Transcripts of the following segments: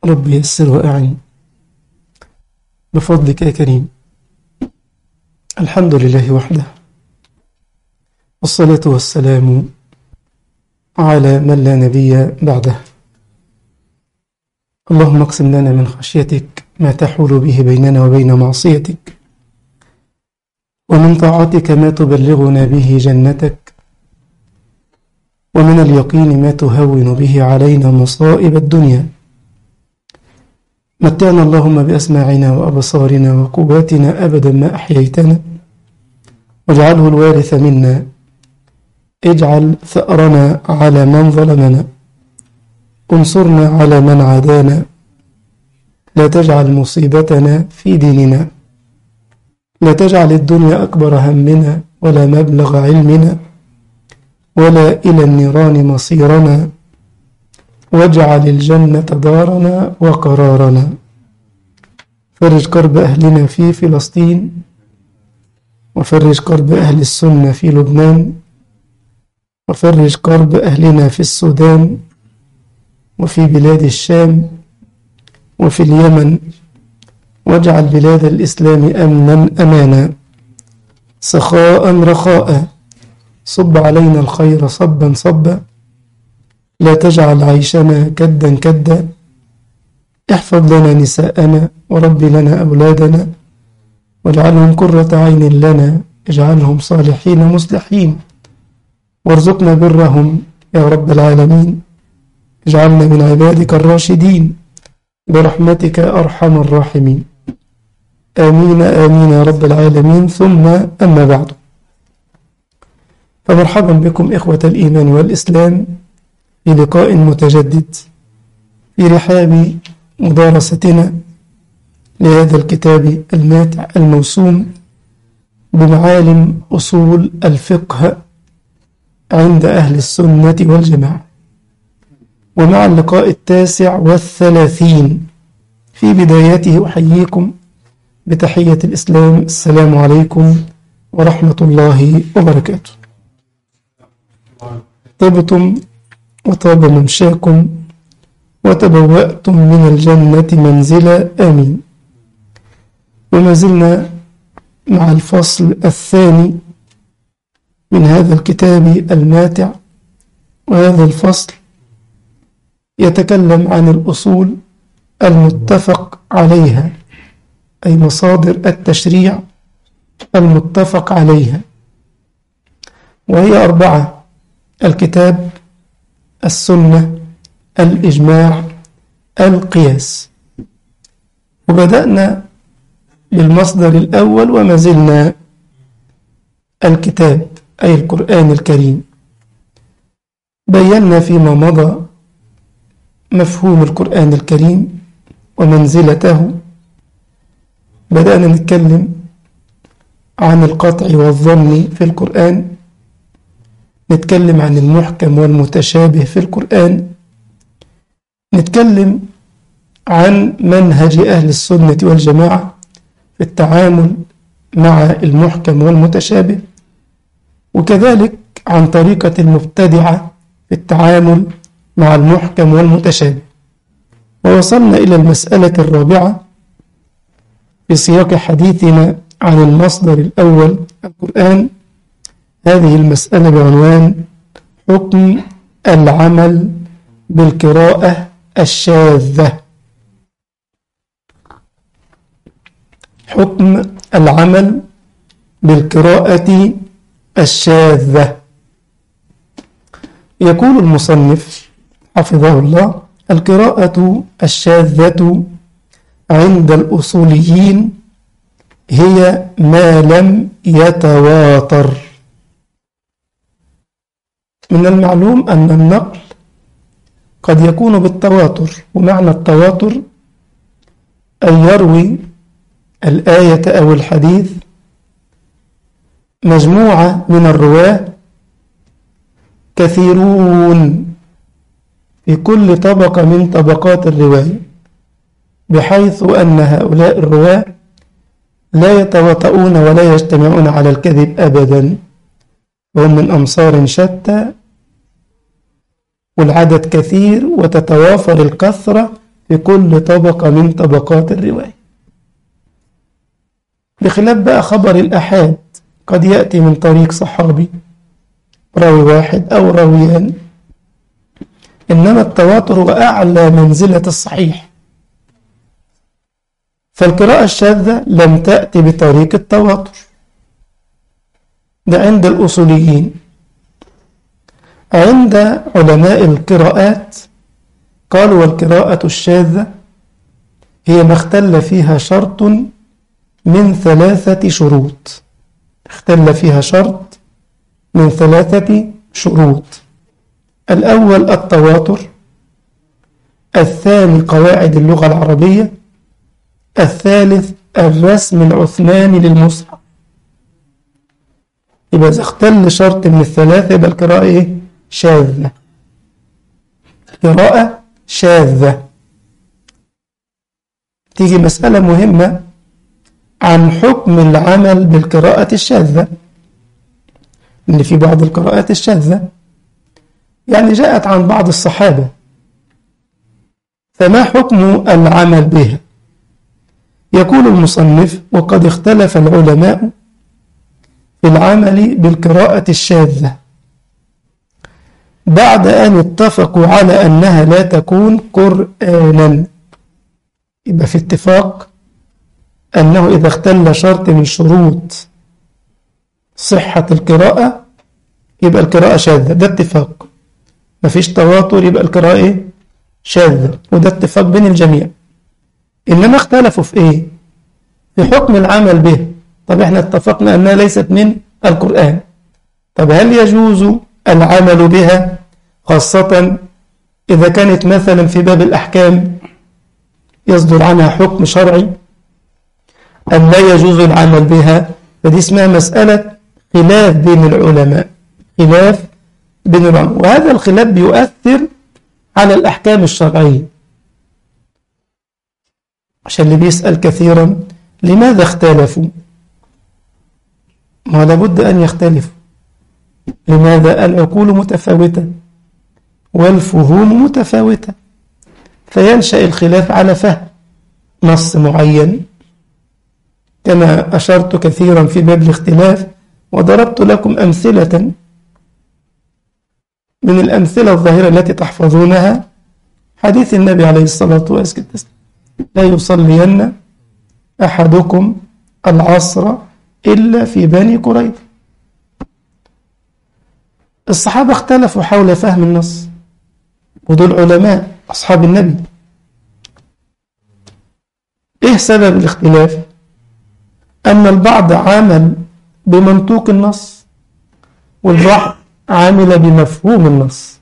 رب يسر وأعن بفضلك يا كريم الحمد لله وحده والصلاة والسلام على من لا نبي بعده اللهم اقسم لنا من خشيتك ما تحول به بيننا وبين معصيتك ومن طاعتك ما تبلغنا به جنتك ومن اليقين ما تهون به علينا مصائب الدنيا متعنا اللهم بأسماعنا وأبصارنا وقواتنا أبدا ما أحييتنا واجعله الوارث منا اجعل ثأرنا على من ظلمنا انصرنا على من عادانا لا تجعل مصيبتنا في ديننا لا تجعل الدنيا أكبر همنا ولا مبلغ علمنا ولا إلى النيران مصيرنا واجعل الجنة دارنا وقرارنا فرج كرب أهلنا في فلسطين وفرج كرب أهل السنة في لبنان وفرج كرب أهلنا في السودان وفي بلاد الشام وفي اليمن واجعل بلاد الإسلام أمنا أمانا سخاء رخاء صب علينا الخير صبا صبا لا تجعل عيشنا كدا كدا احفظ لنا نساءنا ورب لنا أولادنا واجعلهم قرة عين لنا اجعلهم صالحين مصلحين وارزقنا برهم يا رب العالمين اجعلنا من عبادك الراشدين برحمتك أرحم الراحمين آمين آمين يا رب العالمين ثم أما بعد فمرحبا بكم إخوة الإيمان والإسلام في لقاء متجدد في رحاب مدارستنا لهذا الكتاب الماتع الموسوم بمعالم أصول الفقه عند أهل السنة والجماعة ومع اللقاء التاسع والثلاثين في بدايته أحييكم بتحية الإسلام السلام عليكم ورحمة الله وبركاته طبتم وطاب ممشاكم وتبوأتم من الجنة منزلا آمين وما زلنا مع الفصل الثاني من هذا الكتاب الماتع وهذا الفصل يتكلم عن الأصول المتفق عليها أي مصادر التشريع المتفق عليها وهي أربعة الكتاب السنة الإجماع القياس وبدأنا بالمصدر الأول وما زلنا الكتاب أي القرآن الكريم بينا فيما مضى مفهوم القرآن الكريم ومنزلته بدأنا نتكلم عن القطع والظن في القرآن نتكلم عن المحكم والمتشابه في القرآن نتكلم عن منهج أهل السنة والجماعة في التعامل مع المحكم والمتشابه وكذلك عن طريقة المبتدعة في التعامل مع المحكم والمتشابه ووصلنا إلى المسألة الرابعة في سياق حديثنا عن المصدر الأول القرآن هذه المسألة بعنوان حكم العمل بالقراءة الشاذة حكم العمل بالقراءة الشاذة يقول المصنف حفظه الله القراءة الشاذة عند الأصوليين هي ما لم يتواتر من المعلوم أن النقل قد يكون بالتواتر ومعنى التواتر أن يروي الآية أو الحديث مجموعة من الرواة كثيرون في كل طبقة من طبقات الرواية بحيث أن هؤلاء الرواة لا يتواطؤون ولا يجتمعون على الكذب أبدا وهم من أمصار شتى والعدد كثير وتتوافر الكثرة في كل طبقة من طبقات الرواية بخلاف بقى خبر الأحاد قد يأتي من طريق صحابي راوي واحد أو راويان إنما التواتر هو أعلى منزلة الصحيح فالقراءة الشاذة لم تأتي بطريق التواتر ده عند الأصوليين عند علماء القراءات قالوا والقراءة الشاذة هي ما اختل فيها شرط من ثلاثة شروط اختل فيها شرط من ثلاثة شروط الأول التواتر الثاني قواعد اللغة العربية الثالث الرسم العثماني للمصحف يبقى إذا اختل شرط من الثلاثة يبقى القراءة إيه؟ شاذة قراءة شاذة تيجي مسألة مهمة عن حكم العمل بالقراءة الشاذة إن في بعض القراءات الشاذة يعني جاءت عن بعض الصحابة فما حكم العمل بها يقول المصنف وقد اختلف العلماء في العمل بالقراءة الشاذة بعد أن اتفقوا على أنها لا تكون قرآنا يبقى في اتفاق أنه إذا اختل شرط من شروط صحة القراءة يبقى القراءة شاذة ده اتفاق مفيش تواتر يبقى القراءة إيه؟ شاذة وده اتفاق بين الجميع إنما اختلفوا في إيه؟ في حكم العمل به طب احنا اتفقنا أنها ليست من القرآن طب هل يجوز العمل بها خاصة إذا كانت مثلا في باب الأحكام يصدر عنها حكم شرعي أم لا يجوز العمل بها فدي اسمها مسألة خلاف بين العلماء خلاف بين العلماء وهذا الخلاف بيؤثر على الأحكام الشرعية عشان اللي بيسأل كثيرا لماذا اختلفوا ما لابد أن يختلفوا لماذا العقول متفاوتة والفهوم متفاوتة فينشأ الخلاف على فهم نص معين كما أشرت كثيرا في باب الاختلاف وضربت لكم أمثلة من الأمثلة الظاهرة التي تحفظونها حديث النبي عليه الصلاة والسلام لا يصلين أحدكم العصر إلا في بني قريظة الصحابة اختلفوا حول فهم النص ودول علماء أصحاب النبي إيه سبب الاختلاف أن البعض عامل بمنطوق النص والبعض عامل بمفهوم النص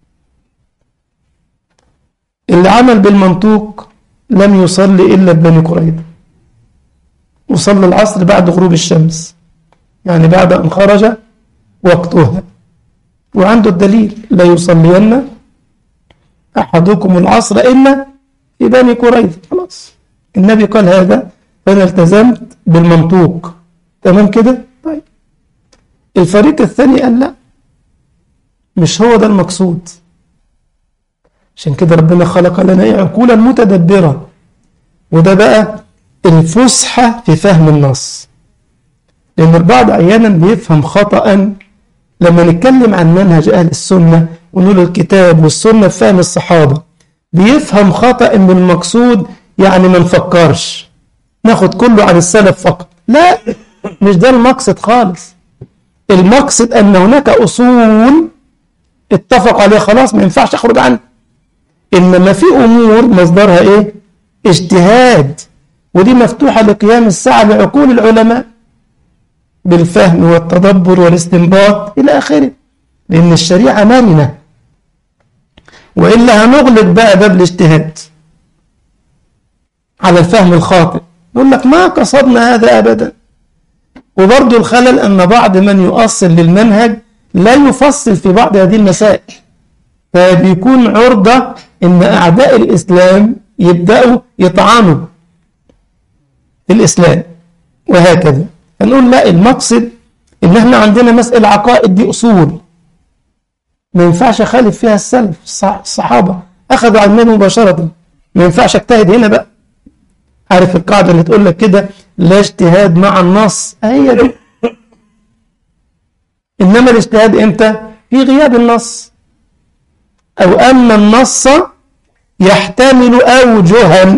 اللي عمل بالمنطوق لم يصلي إلا ببني قريظة وصلى العصر بعد غروب الشمس يعني بعد أن خرج وقتها وعنده الدليل لا يصلين أحدكم العصر إلا في بني قريظة خلاص النبي قال هذا فأنا التزمت بالمنطوق تمام كده طيب الفريق الثاني قال لا مش هو ده المقصود عشان كده ربنا خلق لنا ايه عقولا متدبرة وده بقى الفسحة في فهم النص لأن البعض أحيانا بيفهم خطأ لما نتكلم عن منهج أهل السنة ونقول الكتاب والسنة في فهم الصحابة بيفهم خطأ إن المقصود يعني ما نفكرش ناخد كله عن السلف فقط لا مش ده المقصد خالص المقصد أن هناك أصول اتفق عليها خلاص ما ينفعش أخرج عنها إنما في أمور مصدرها إيه اجتهاد ودي مفتوحة لقيام الساعة لعقول العلماء بالفهم والتدبر والاستنباط إلى آخره لأن الشريعة مرنة وإلا هنغلق بقى باب الاجتهاد على الفهم الخاطئ يقول لك ما قصدنا هذا أبدا وبرضه الخلل أن بعض من يؤصل للمنهج لا يفصل في بعض هذه المسائل فبيكون عرضة أن أعداء الإسلام يبدأوا يطعنوا في الإسلام وهكذا فنقول لا المقصد ان احنا عندنا مسألة عقائد دي أصول ما ينفعش أخالف فيها السلف الصحابة أخذوا عن النبي مباشرة ما ينفعش اجتهد هنا بقى عارف القاعدة اللي تقول لك كده لا اجتهاد مع النص هي دي إنما الاجتهاد إمتى في غياب النص أو أن النص يحتمل أوجها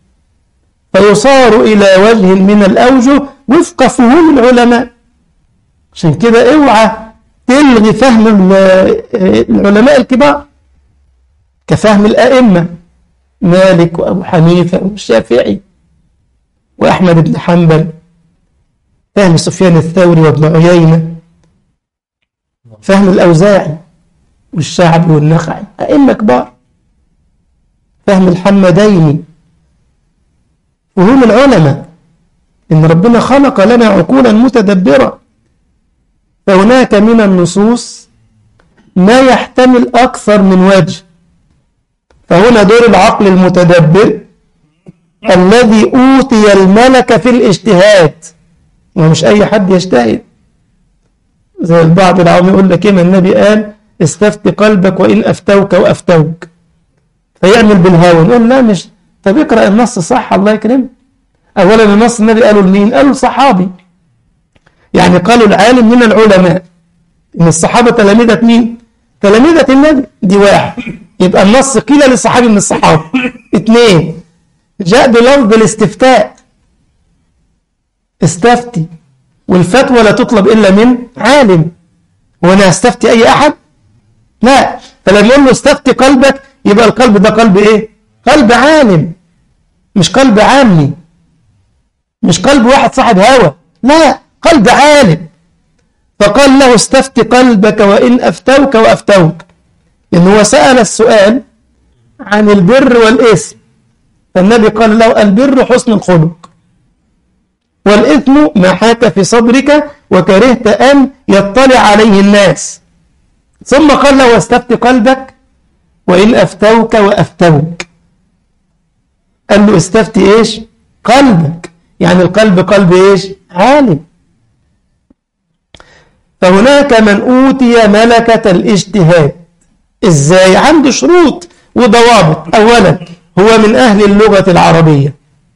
فيصار إلى وجه من الأوجه وفق فهوم العلماء عشان كده اوعى تلغي فهم العلماء الكبار كفهم الأئمة مالك وأبو حنيفة والشافعي وأحمد بن حنبل فهم سفيان الثوري وابن عيينة فهم الأوزاعي والشعبي والنخعي أئمة كبار فهم الحمدين فهوم العلماء إن ربنا خلق لنا عقولا متدبرة فهناك من النصوص ما يحتمل أكثر من وجه فهنا دور العقل المتدبر الذي أوتي الملك في الاجتهاد ومش أي حد يجتهد زي البعض العوام يقول لك إيه النبي قال استفت قلبك وإن أفتوك وأفتوك فيعمل بالهوى نقول لا مش طب اقرأ النص صح الله يكرمك أولا النص النبي قالوا لمين قالوا الصحابي يعني قالوا العالم من العلماء إن الصحابة تلامذة مين تلامذة النبي دي واحد يبقى النص قيل للصحابي من الصحابة اثنين جاء بلفظ الاستفتاء استفتي والفتوى لا تطلب إلا من عالم وانا استفتي أي أحد لا فلما يقول له استفتي قلبك يبقى القلب ده قلب إيه قلب عالم مش قلب عامي مش قلب واحد صاحب هوى لا قلب عالم فقال له استفت قلبك وإن أفتوك وأفتوك إن هو سأل السؤال عن البر والإثم فالنبي قال له البر حسن الخلق والإثم ما حاك في صدرك وكرهت أن يطلع عليه الناس ثم قال له استفت قلبك وإن أفتوك وأفتوك قال له استفتي إيش قلبك يعني القلب قلب إيش عالم فهناك من أوتي ملكة الاجتهاد إزاي عنده شروط وضوابط أولا هو من أهل اللغة العربية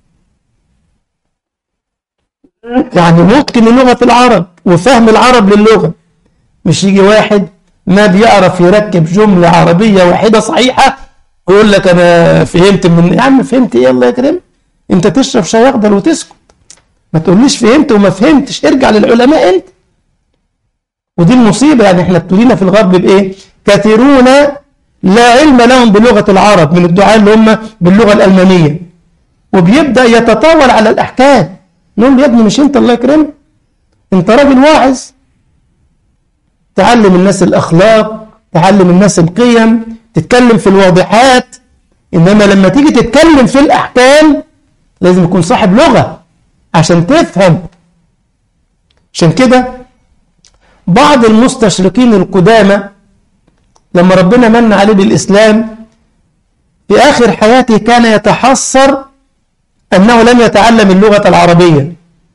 يعني ممكن لغة العرب وفهم العرب للغة مش يجي واحد ما بيعرف يركب جملة عربية واحدة صحيحة ويقول لك أنا فهمت من يا عم فهمت إيه الله يكرمك أنت تشرب شاي أخضر وتسكت ما تقوليش فهمت وما فهمتش ارجع للعلماء أنت ودي المصيبة يعني احنا ابتلينا في الغرب بإيه كثيرون لا علم لهم بلغة العرب من الدعاء اللي هم باللغة الألمانية وبيبدأ يتطاول على الأحكام نقول يا ابني مش انت الله يكرمك انت راجل واعظ تعلم الناس الأخلاق تعلم الناس القيم تتكلم في الواضحات إنما لما تيجي تتكلم في الأحكام لازم يكون صاحب لغة عشان تفهم عشان كده بعض المستشرقين القدامى لما ربنا من عليه بالإسلام في آخر حياته كان يتحسر أنه لم يتعلم اللغة العربية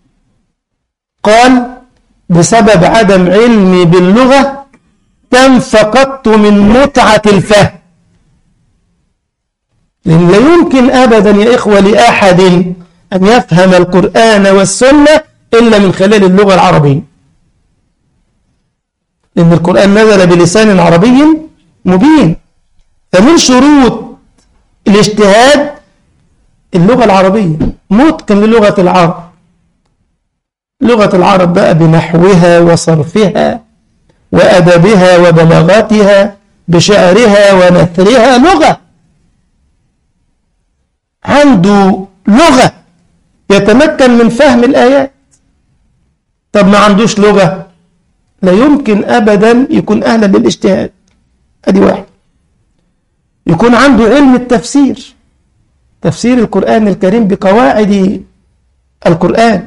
قال بسبب عدم علمي باللغة كم فقدت من متعة الفهم لأن لا يمكن أبدا يا إخوة لأحد أن يفهم القرآن والسنة إلا من خلال اللغة العربية لأن القرآن نزل بلسان عربي مبين فمن شروط الاجتهاد اللغة العربية متقن للغة العرب لغة العرب بقى بنحوها وصرفها وأدبها وبلاغتها بشعرها ونثرها لغة عنده لغة يتمكن من فهم الآيات طب ما عندوش لغة لا يمكن أبدا يكون أهلا للاجتهاد أدي واحد يكون عنده علم التفسير تفسير القرآن الكريم بقواعد القرآن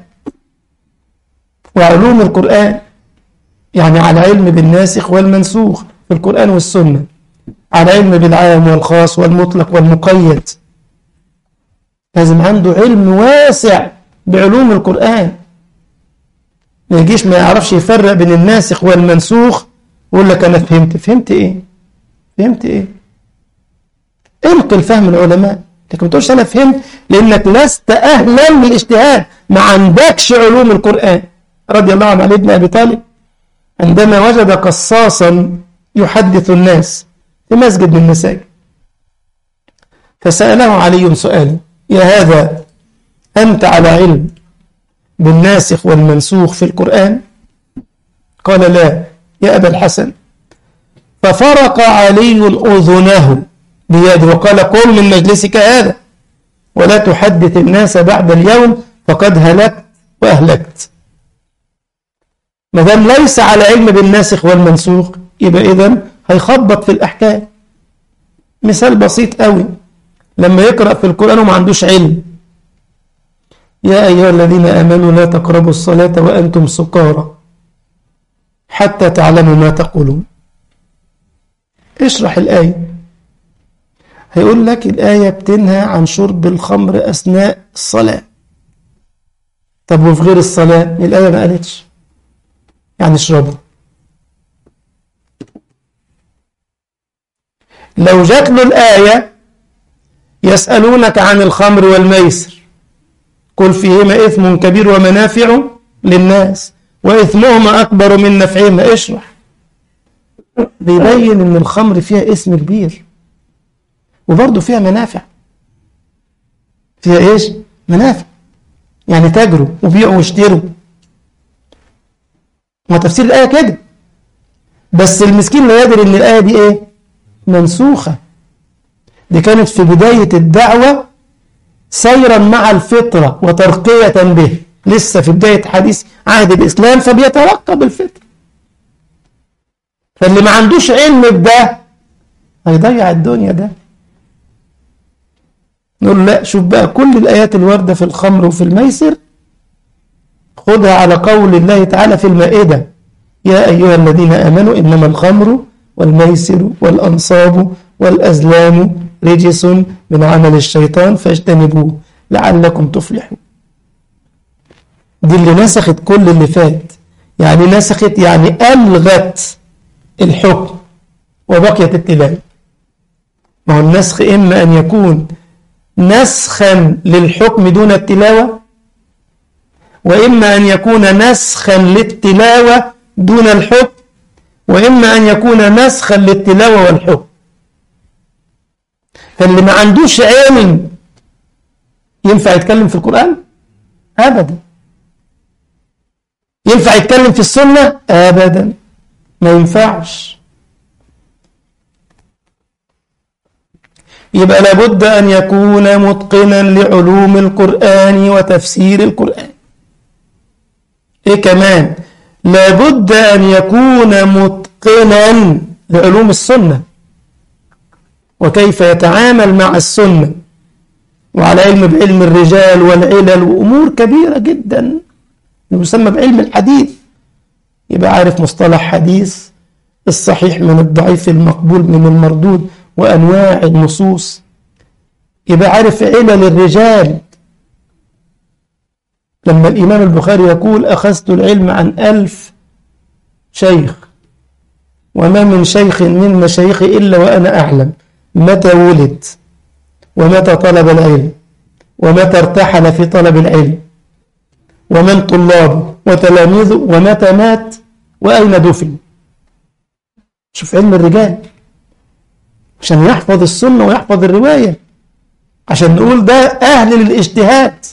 وعلوم القرآن يعني على علم بالناسخ والمنسوخ في القرآن والسنة على علم بالعام والخاص والمطلق والمقيد لازم عنده علم واسع بعلوم القرآن ما يجيش ما يعرفش يفرق بين الناسخ والمنسوخ ويقول لك أنا فهمت فهمت إيه فهمت إيه انقل فهم العلماء لكن ما تقولش أنا فهمت لأنك لست أهلا للاجتهاد ما عندكش علوم القرآن رضي الله عن علي بن أبي طالب عندما وجد قصاصا يحدث الناس في مسجد من المساجد فسأله علي سؤال يا هذا أنت على علم بالناسخ والمنسوخ في القرآن قال لا يا أبا الحسن ففرق علي أذنه بيده وقال قم من مجلسك هذا ولا تحدث الناس بعد اليوم فقد هلكت وأهلكت ما دام ليس على علم بالناسخ والمنسوخ يبقى إذن هيخبط في الأحكام مثال بسيط قوي لما يقرأ في القرآن وما عندوش علم يا أيها الذين آمنوا لا تقربوا الصلاة وأنتم سكارى حتى تعلموا ما تقولون اشرح الآية هيقول لك الآية بتنهى عن شرب الخمر أثناء الصلاة طب وفي غير الصلاة الآية ما قالتش يعني اشربوا لو جات له الآية يسألونك عن الخمر والميسر قل فيهما إثم كبير ومنافع للناس وإثمهما أكبر من نفعهما اشرح بيبين إن الخمر فيها اسم كبير وبرضه فيها منافع فيها إيش؟ منافع يعني تاجروا وبيعوا واشتروا ما تفسير الآية كده بس المسكين لا يدري إن الآية دي إيه؟ منسوخة دي كانت في بداية الدعوة سيرا مع الفطرة وترقية به لسه في بداية حديث عهد الإسلام فبيترقى بالفطرة فاللي ما عندوش علم بده هيضيع الدنيا ده نقول لا شوف بقى كل الآيات الواردة في الخمر وفي الميسر خدها على قول الله تعالى في المائدة يا أيها الذين آمنوا إنما الخمر والميسر والأنصاب والأزلام رجس من عمل الشيطان فاجتنبوه لعلكم تفلحون دي اللي نسخت كل اللي فات يعني نسخت يعني ألغت الحكم وبقيت التلاوة ما هو النسخ إما أن يكون نسخا للحكم دون التلاوة وإما أن يكون نسخا للتلاوة دون الحكم وإما أن يكون نسخا للتلاوة والحكم فاللي ما عندوش علم ينفع يتكلم في القرآن أبدا ينفع يتكلم في السنة أبدا ما ينفعش يبقى لابد أن يكون متقنا لعلوم القرآن وتفسير القرآن إيه كمان لابد أن يكون متقنا لعلوم السنة وكيف يتعامل مع السنة وعلى علم بعلم الرجال والعلل وأمور كبيرة جدا يسمى بعلم الحديث يبقى عارف مصطلح حديث الصحيح من الضعيف المقبول من المردود وأنواع النصوص يبقى عارف علل الرجال لما الإمام البخاري يقول أخذت العلم عن ألف شيخ وما من شيخ من مشايخي إلا وأنا أعلم متى ولد ومتى طلب العلم ومتى ارتحل في طلب العلم ومن طلابه وتلاميذه ومتى مات وأين دفن شوف علم الرجال عشان يحفظ السنة ويحفظ الرواية عشان نقول ده أهل للاجتهاد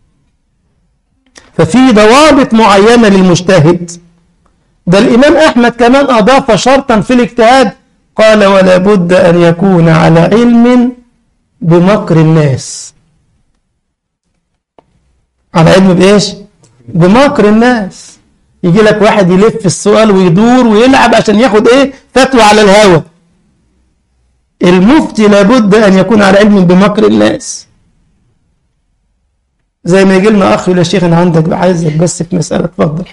ففي ضوابط معينة للمجتهد ده الإمام أحمد كمان أضاف شرطا في الاجتهاد قال ولا بد أن يكون على علم بمكر الناس على علم بإيش بمكر الناس يجي لك واحد يلف السؤال ويدور ويلعب عشان ياخد ايه فتوى على الهوى المفتي لابد ان يكون على علم بمكر الناس زي ما يجي لنا اخ يقول يا شيخ انا عندك عايزك بس في مساله اتفضل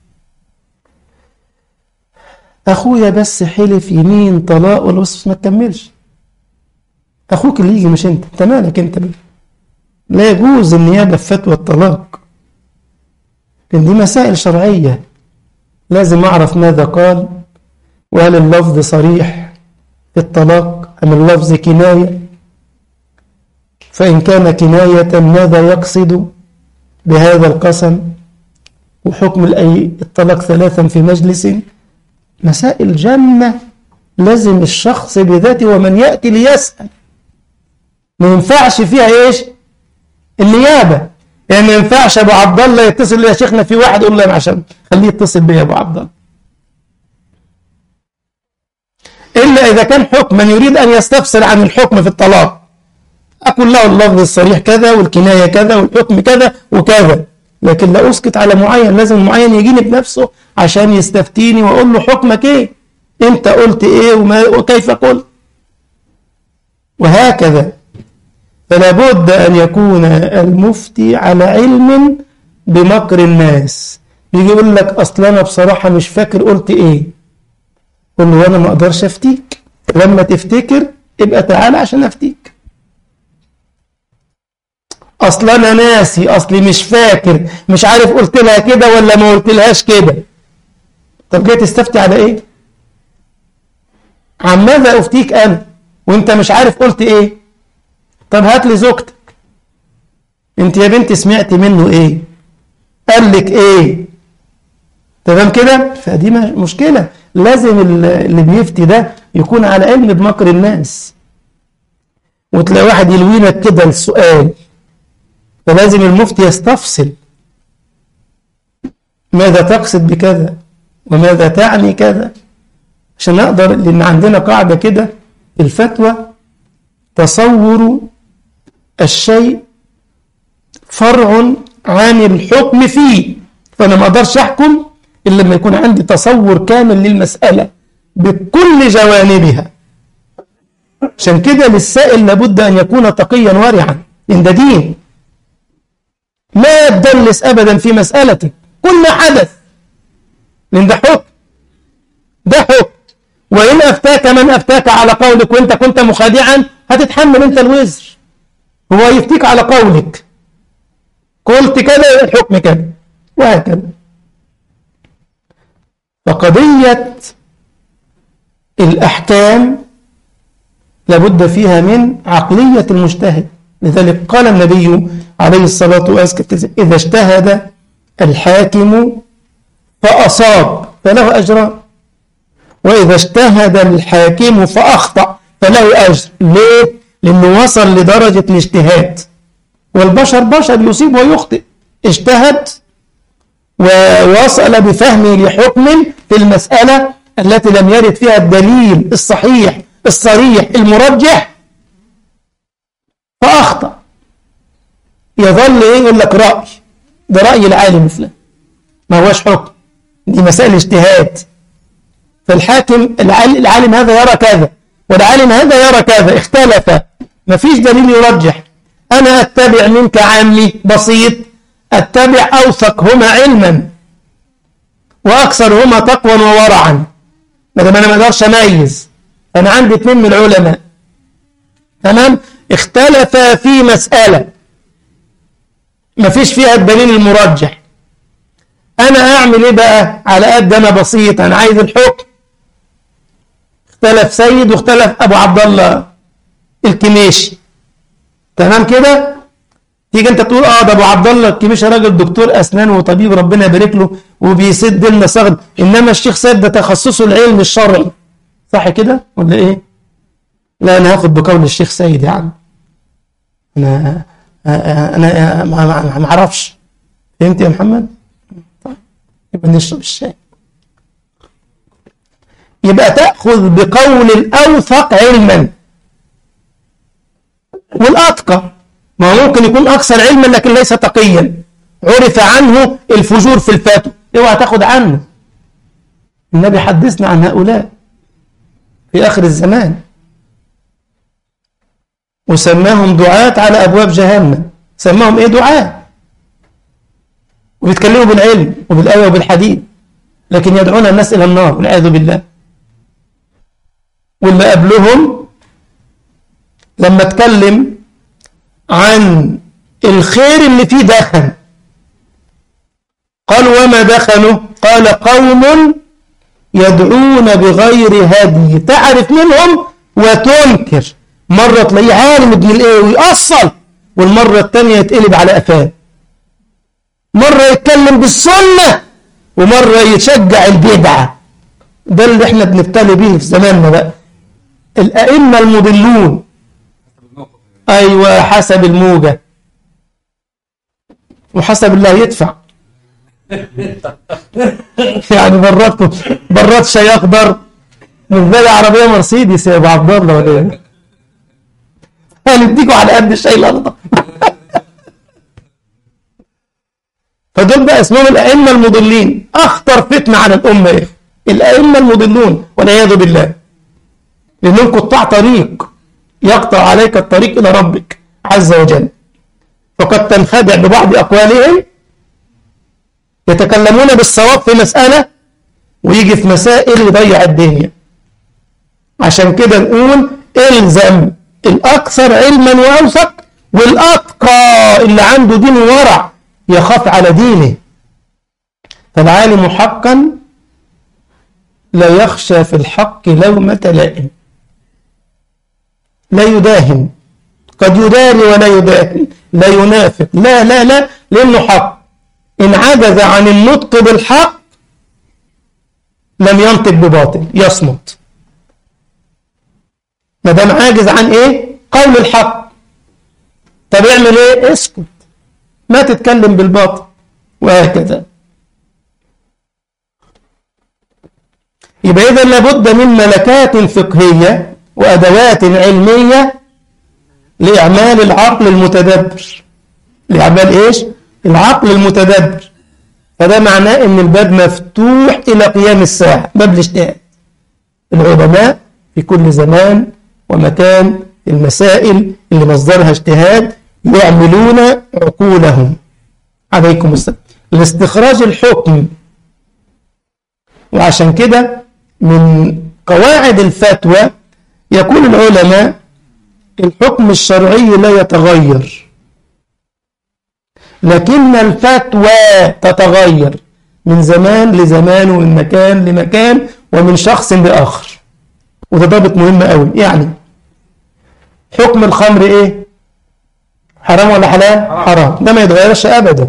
اخويا بس حلف يمين طلاق ولا بس ما تكملش اخوك اللي يجي مش انت انت مالك انت بيه لا يجوز النيابه في فتوى الطلاق لان دي مسائل شرعيه لازم اعرف ماذا قال وهل اللفظ صريح في الطلاق ام اللفظ كنايه فإن كان كناية ماذا يقصد بهذا القسم وحكم الأي الطلاق ثلاثا في مجلس مسائل جمة لازم الشخص بذاته ومن يأتي ليسأل ما ينفعش فيها ايش النيابة يعني ما ينفعش ابو عبد الله يتصل يا شيخنا في واحد يقول له عشان خليه يتصل بيا ابو عبد الله إلا إذا كان حكما يريد أن يستفسر عن الحكم في الطلاق أقول له اللفظ الصريح كذا والكناية كذا والحكم كذا وكذا لكن لا أسكت على معين لازم المعين يجيني بنفسه عشان يستفتيني وأقول له حكمك إيه أنت قلت إيه وما وكيف قلت وهكذا فلا بد أن يكون المفتي على علم بمكر الناس يجي يقول لك أصل أنا بصراحة مش فاكر قلت إيه قل له أنا ما أقدرش أفتيك لما تفتكر ابقى تعالى عشان أفتيك أصل أنا ناسي أصلي مش فاكر مش عارف قلت لها كده ولا ما قلت لهاش كده طب جاي تستفتي على إيه عن ماذا أفتيك أنا وأنت مش عارف قلت إيه طب هات لي زوجتك أنت يا بنتي سمعت منه إيه قال لك إيه تمام كده فدي مشكلة لازم اللي بيفتي ده يكون على علم بمكر الناس وتلاقي واحد يلوينك كده السؤال فلازم المفتي يستفصل ماذا تقصد بكذا وماذا تعني كذا عشان نقدر لأن عندنا قاعدة كده الفتوى تصور الشيء فرع عن الحكم فيه فأنا ما أقدرش أحكم إلا لما يكون عندي تصور كامل للمسألة بكل جوانبها عشان كده للسائل لابد أن يكون تقيا ورعا لأن ده دين لا تدلس أبدا في مسألتك كل ما حدث لأن ده حكم ده حكم وإن أفتاك من أفتاك على قولك وإنت كنت مخادعا هتتحمل أنت الوزر هو يفتيك على قولك قلت كذا الحكم كذا وهكذا فقضية الأحكام لابد فيها من عقلية المجتهد لذلك قال النبي عليه الصلاة والسلام إذا اجتهد الحاكم فأصاب فله أجران وإذا اجتهد الحاكم فأخطأ فله أجر ليه؟ لأنه وصل لدرجة الاجتهاد والبشر بشر يصيب ويخطئ اجتهد ووصل بفهمه لحكم في المسألة التي لم يرد فيها الدليل الصحيح الصريح المرجح فأخطأ يظل إيه يقول لك رأي ده رأي العالم فلان ما هوش حكم دي مسائل اجتهاد فالحاكم العالم هذا يرى كذا والعالم هذا يرى كذا اختلف ما فيش دليل يرجح أنا أتبع منك عامي بسيط أتبع أوثقهما علما وأكثرهما تقوى وورعا ما دام أنا ما أقدرش أميز أنا عندي اثنين من العلماء تمام اختلف في مسألة ما فيش فيها الدليل المرجح أنا أعمل إيه بقى على قد أنا بسيط أنا عايز الحكم اختلف سيد واختلف أبو عبد الله الكميشي تمام كده تيجي انت تقول اه ده ابو عبد الله الكميشي راجل دكتور اسنان وطبيب ربنا يبارك له وبيسد لنا ثغر انما الشيخ سيد ده تخصصه العلم الشرعي صح كده ولا ايه لا انا هاخد بقول الشيخ سيد يا عم انا انا ما اعرفش فهمت يا محمد طيب يبقى نشرب الشاي يبقى تاخذ بقول الاوثق علما والاتقى ما هو ممكن يكون أكثر علما لكن ليس تقيا عرف عنه الفجور في الفتوى اوعى تاخد عنه النبي حدثنا عن هؤلاء في آخر الزمان وسماهم دعاة على أبواب جهنم سماهم إيه دعاة وبيتكلموا بالعلم وبالآية وبالحديث لكن يدعون الناس إلى النار والعياذ بالله واللي قبلهم لما اتكلم عن الخير اللي فيه دخن قال وما دخنوا قال قوم يدعون بغير هدي تعرف منهم وتنكر مرة تلاقيه عالم ابن الايه ويأصل والمرة الثانية يتقلب على قفاه مرة يتكلم بالسنة ومرة يشجع البدعة ده اللي احنا بنبتلي بيه في زماننا بقى الأئمة المضلون أيوة حسب الموجة وحسب اللي هيدفع يعني برات برات شاي اخضر من بالي عربيه مرسيدس يا ابو عبد الله ولا ايه؟ هنديكوا على قد الشاي الاخضر فدول بقى اسمهم الائمه المضلين اخطر فتنه على الامه ايه؟ الائمه المضلون والعياذ بالله لانهم قطاع طريق يقطع عليك الطريق الى ربك عز وجل فقد تنخدع ببعض اقوالهم يتكلمون بالصواب في مسألة ويجي في مسائل يضيع الدنيا عشان كده نقول الزم الأكثر علما وأوثق والأتقى اللي عنده دين وورع يخاف على دينه فالعالم حقا لا يخشى في الحق لومة لائم لا يداهن قد يداري ولا يداهن لا ينافق لا لا لا لأنه حق إن عجز عن النطق بالحق لم ينطق بباطل يصمت ما دام عاجز عن ايه قول الحق طب اعمل ايه اسكت ما تتكلم بالباطل وهكذا يبقى اذا لابد من ملكات فقهيه وادوات علميه لاعمال العقل المتدبر لاعمال ايش العقل المتدبر فده معناه ان الباب مفتوح الى قيام الساعه باب الاجتهاد العلماء في كل زمان ومكان المسائل اللي مصدرها اجتهاد يعملون عقولهم عليكم السلام لاستخراج الحكم وعشان كده من قواعد الفتوى يقول العلماء الحكم الشرعي لا يتغير لكن الفتوى تتغير من زمان لزمان ومن مكان لمكان ومن شخص لآخر وده ضابط مهم قوي يعني حكم الخمر ايه حرام ولا حلال حرام ده ما يتغيرش ابدا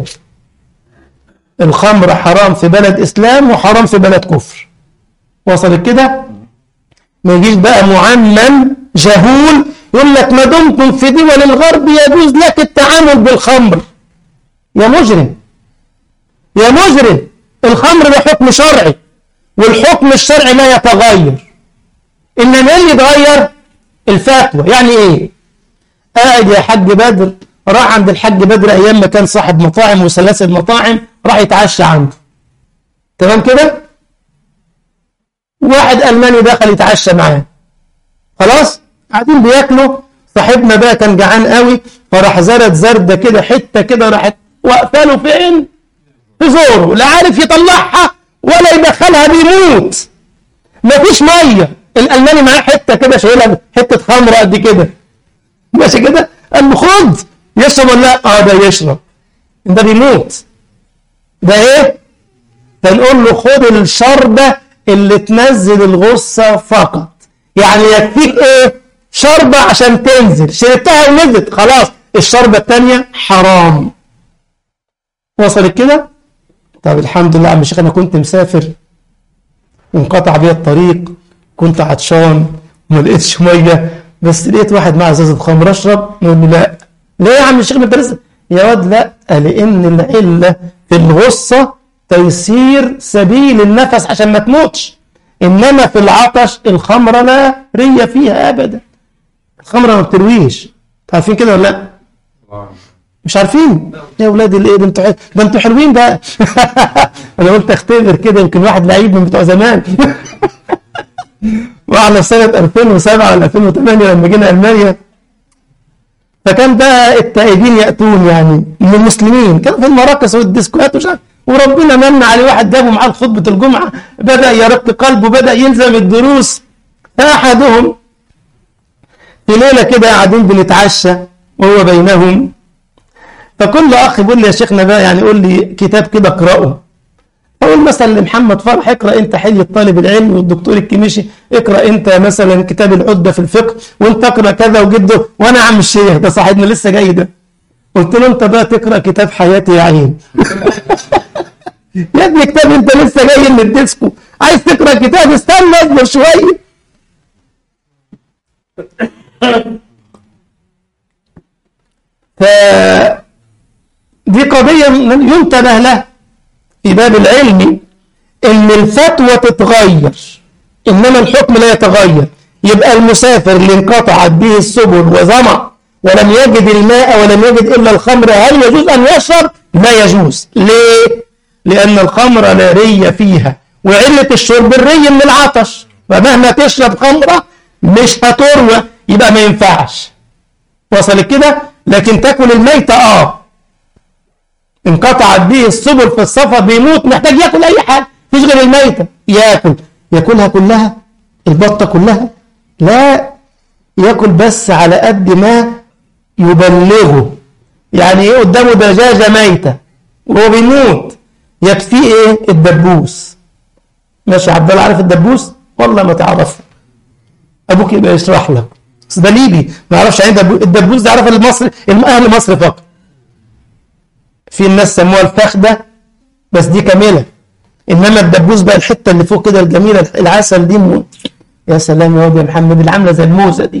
الخمر حرام في بلد اسلام وحرام في بلد كفر وصلت كده ما يجيش بقى معمم جهول يقول لك ما دمتم في دول الغرب يجوز لك التعامل بالخمر يا مجرم يا مجرم الخمر ده حكم شرعي والحكم الشرعي لا يتغير انما اللي يتغير الفتوى يعني ايه قاعد يا حاج بدر راح عند الحاج بدر ايام ما كان صاحب مطاعم وسلاسل مطاعم راح يتعشى عنده تمام كده واحد الماني دخل يتعشى معاه خلاص قاعدين بياكلوا صاحبنا بقى كان جعان قوي فراح زرد زرده كده حته كده راحت واقفه له فين في زوره لا عارف يطلعها ولا يدخلها بيموت مفيش ميه الالماني معاه حته كده شايلها حته خمره قد كده ماشي كده قال له خد يشرب ولا لا اه ده يشرب ده بيموت ده ايه فنقول له خد الشربه اللي تنزل الغصه فقط يعني يكفيك ايه شربه عشان تنزل شربتها ونزلت خلاص الشربه الثانيه حرام وصلت كده طب الحمد لله عم الشيخ انا كنت مسافر وانقطع بيا الطريق كنت عطشان وما لقيتش ميه بس لقيت واحد معاه ازازه خمر اشرب يقول لي لا ليه يا عم الشيخ ما انت لسه يا واد لا لان العله في الغصه تيسير سبيل النفس عشان ما تموتش انما في العطش الخمره لا ريه فيها ابدا الخمره ما بترويش عارفين كده ولا لا مش عارفين يا ولاد الايه ده انتوا ده انتوا حلوين بقى انا قلت اختبر كده يمكن واحد لعيب من بتوع زمان واحنا في سنه 2007 ولا 2008 لما جينا المانيا فكان بقى التائبين ياتون يعني من المسلمين كانوا في المراكز والديسكوهات ومش عارف وربنا من عليه واحد جابه معاه خطبه الجمعه بدا يرق قلبه بدا يلزم الدروس فاحدهم في ليله كده قاعدين بنتعشى وهو بينهم فكل اخ يقول لي يا شيخنا بقى يعني قول لي كتاب كده اقراه اقول مثلا لمحمد فرح اقرا انت حلي الطالب العلم والدكتور الكميشي اقرا انت مثلا كتاب العده في الفقه وانت اقرا كذا وجده وانا عم الشيخ ده صاحبنا لسه جاي ده قلت له انت بقى تقرا كتاب حياتي يا عين يا ابني كتاب انت لسه جاي من الديسكو عايز تقرا كتاب استنى اصبر شويه ف دي قضية ينتبه لها في باب العلم ان الفتوى تتغير انما الحكم لا يتغير يبقى المسافر اللي انقطعت به السبل وظمأ ولم يجد الماء ولم يجد الا الخمر هل يجوز ان يشرب؟ لا يجوز ليه؟ لان الخمر لا ري فيها وعلة الشرب الري من العطش فمهما تشرب خمرة مش هتروى يبقى ما ينفعش وصل كده لكن تاكل الميتة اه انقطعت به السبل في السفر بيموت محتاج ياكل اي حاجه مفيش غير الميته ياكل ياكلها كلها البطه كلها لا ياكل بس على قد ما يبلغه يعني ايه قدامه دجاجه ميته وهو بيموت يكفيه ايه الدبوس ماشي عبد الله عارف الدبوس والله ما تعرفه ابوك يبقى يشرح لك بس ده ليبي ما يعرفش يعني الدبوس ده عارف المصري اهل مصر فقط في الناس سموها الفخدة بس دي كاملة إنما الدبوس بقى الحتة اللي فوق كده الجميلة العسل دي م... يا سلام يا واد يا محمد اللي عاملة زي الموزة دي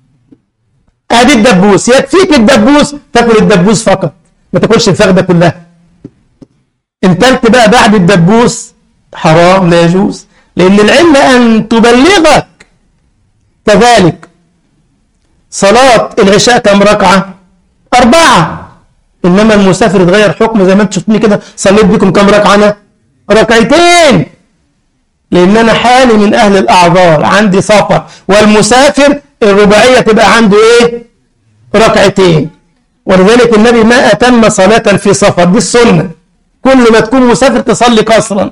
ادي الدبوس يكفيك الدبوس تاكل الدبوس فقط ما تاكلش الفخدة كلها انتلت بقى بعد الدبوس حرام لا يجوز لأن العلم أن تبلغك كذلك صلاة العشاء كم ركعة؟ أربعة إنما المسافر اتغير حكمه زي ما انتم شفتني كده صليت بكم كم ركعة أنا؟ ركعتين لأن أنا حالي من أهل الأعذار عندي سفر والمسافر الرباعية تبقى عنده إيه؟ ركعتين ولذلك النبي ما أتم صلاة في سفر دي السنة كل ما تكون مسافر تصلي قصرا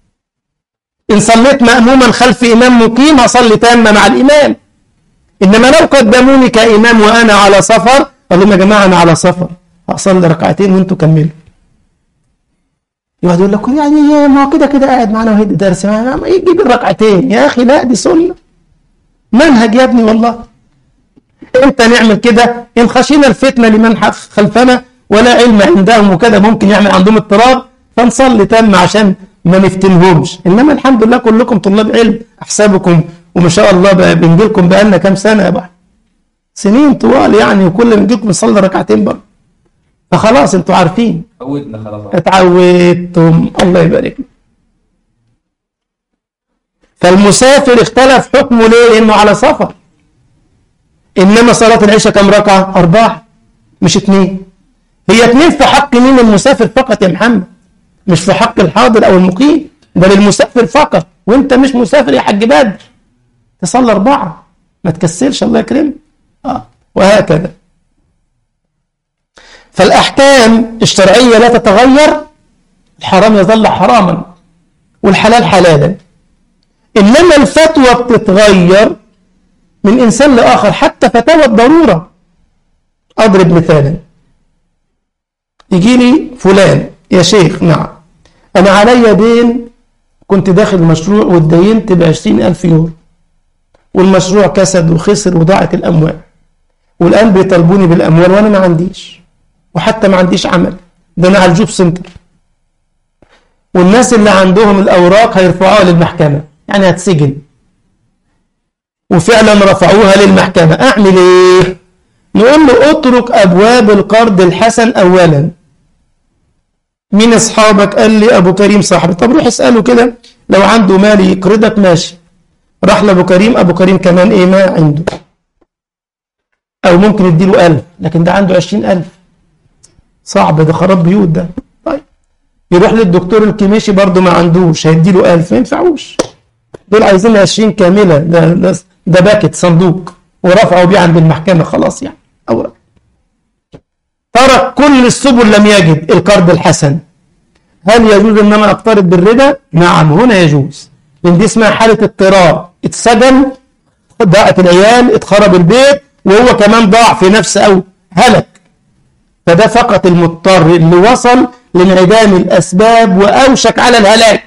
إن صليت مأموما خلف إمام مقيم هصلي تامة مع الإمام إنما لو قدموني كإمام وأنا على سفر قال لهم يا جماعة أنا على سفر هصلي ركعتين وأنتوا كملوا يقعد يقول لك يعني ما هو كده كده قاعد معانا وهيدي درس ما يجيب الركعتين يا أخي لا دي سنة منهج يا ابني والله امتى نعمل كده إن خشينا الفتنة لمن خلفنا ولا علم عندهم وكده ممكن يعمل عندهم اضطراب فنصلي تام عشان ما نفتنهمش انما الحمد لله كلكم طلاب علم احسابكم وما شاء الله بنجي لكم بقالنا كام سنه يا بحر سنين طوال يعني وكل ما نجي لكم نصلي ركعتين برضه فخلاص انتوا عارفين اتعودنا خلاص اتعودتم الله يبارك فالمسافر اختلف حكمه ليه لانه على سفر انما صلاه العشاء كم ركعه اربعه مش اثنين هي اثنين في حق مين المسافر فقط يا محمد مش في حق الحاضر او المقيم ده للمسافر فقط وانت مش مسافر يا حاج بدر تصلي اربعه ما تكسلش الله يكرمك اه وهكذا فالاحكام الشرعيه لا تتغير الحرام يظل حراما والحلال حلالا انما الفتوى بتتغير من انسان لاخر حتى فتاوى الضروره اضرب مثالا يجي لي فلان يا شيخ نعم أنا علي دين كنت داخل مشروع واتدينت بعشرين ألف يورو والمشروع كسد وخسر وضاعت الأموال والآن بيطالبوني بالأموال وأنا ما عنديش وحتى ما عنديش عمل ده أنا على الجوب سنتر والناس اللي عندهم الأوراق هيرفعوها للمحكمة يعني هتسجن وفعلا رفعوها للمحكمة أعمل إيه؟ نقول له اترك أبواب القرض الحسن أولا مين أصحابك قال لي أبو كريم صاحبي طب روح اسأله كده لو عنده مال يقرضك ماشي راح لأبو كريم أبو كريم كمان إيه ما عنده أو ممكن يديله ألف لكن ده عنده عشرين ألف صعب ده خراب بيوت ده طيب يروح للدكتور الكيميشي برضه ما عندوش هيديله ألف ما ينفعوش دول عايزين 20 كاملة ده, ده, ده باكت صندوق ورفعوا بيه عند المحكمة خلاص يعني أوراق ترك كل السبل لم يجد القرض الحسن هل يجوز ان انا اقترض بالربا نعم هنا يجوز لان دي اسمها حاله اضطرار اتسجن ضاعت العيال اتخرب البيت وهو كمان ضاع في نفس او هلك فده فقط المضطر اللي وصل لانعدام الاسباب واوشك على الهلاك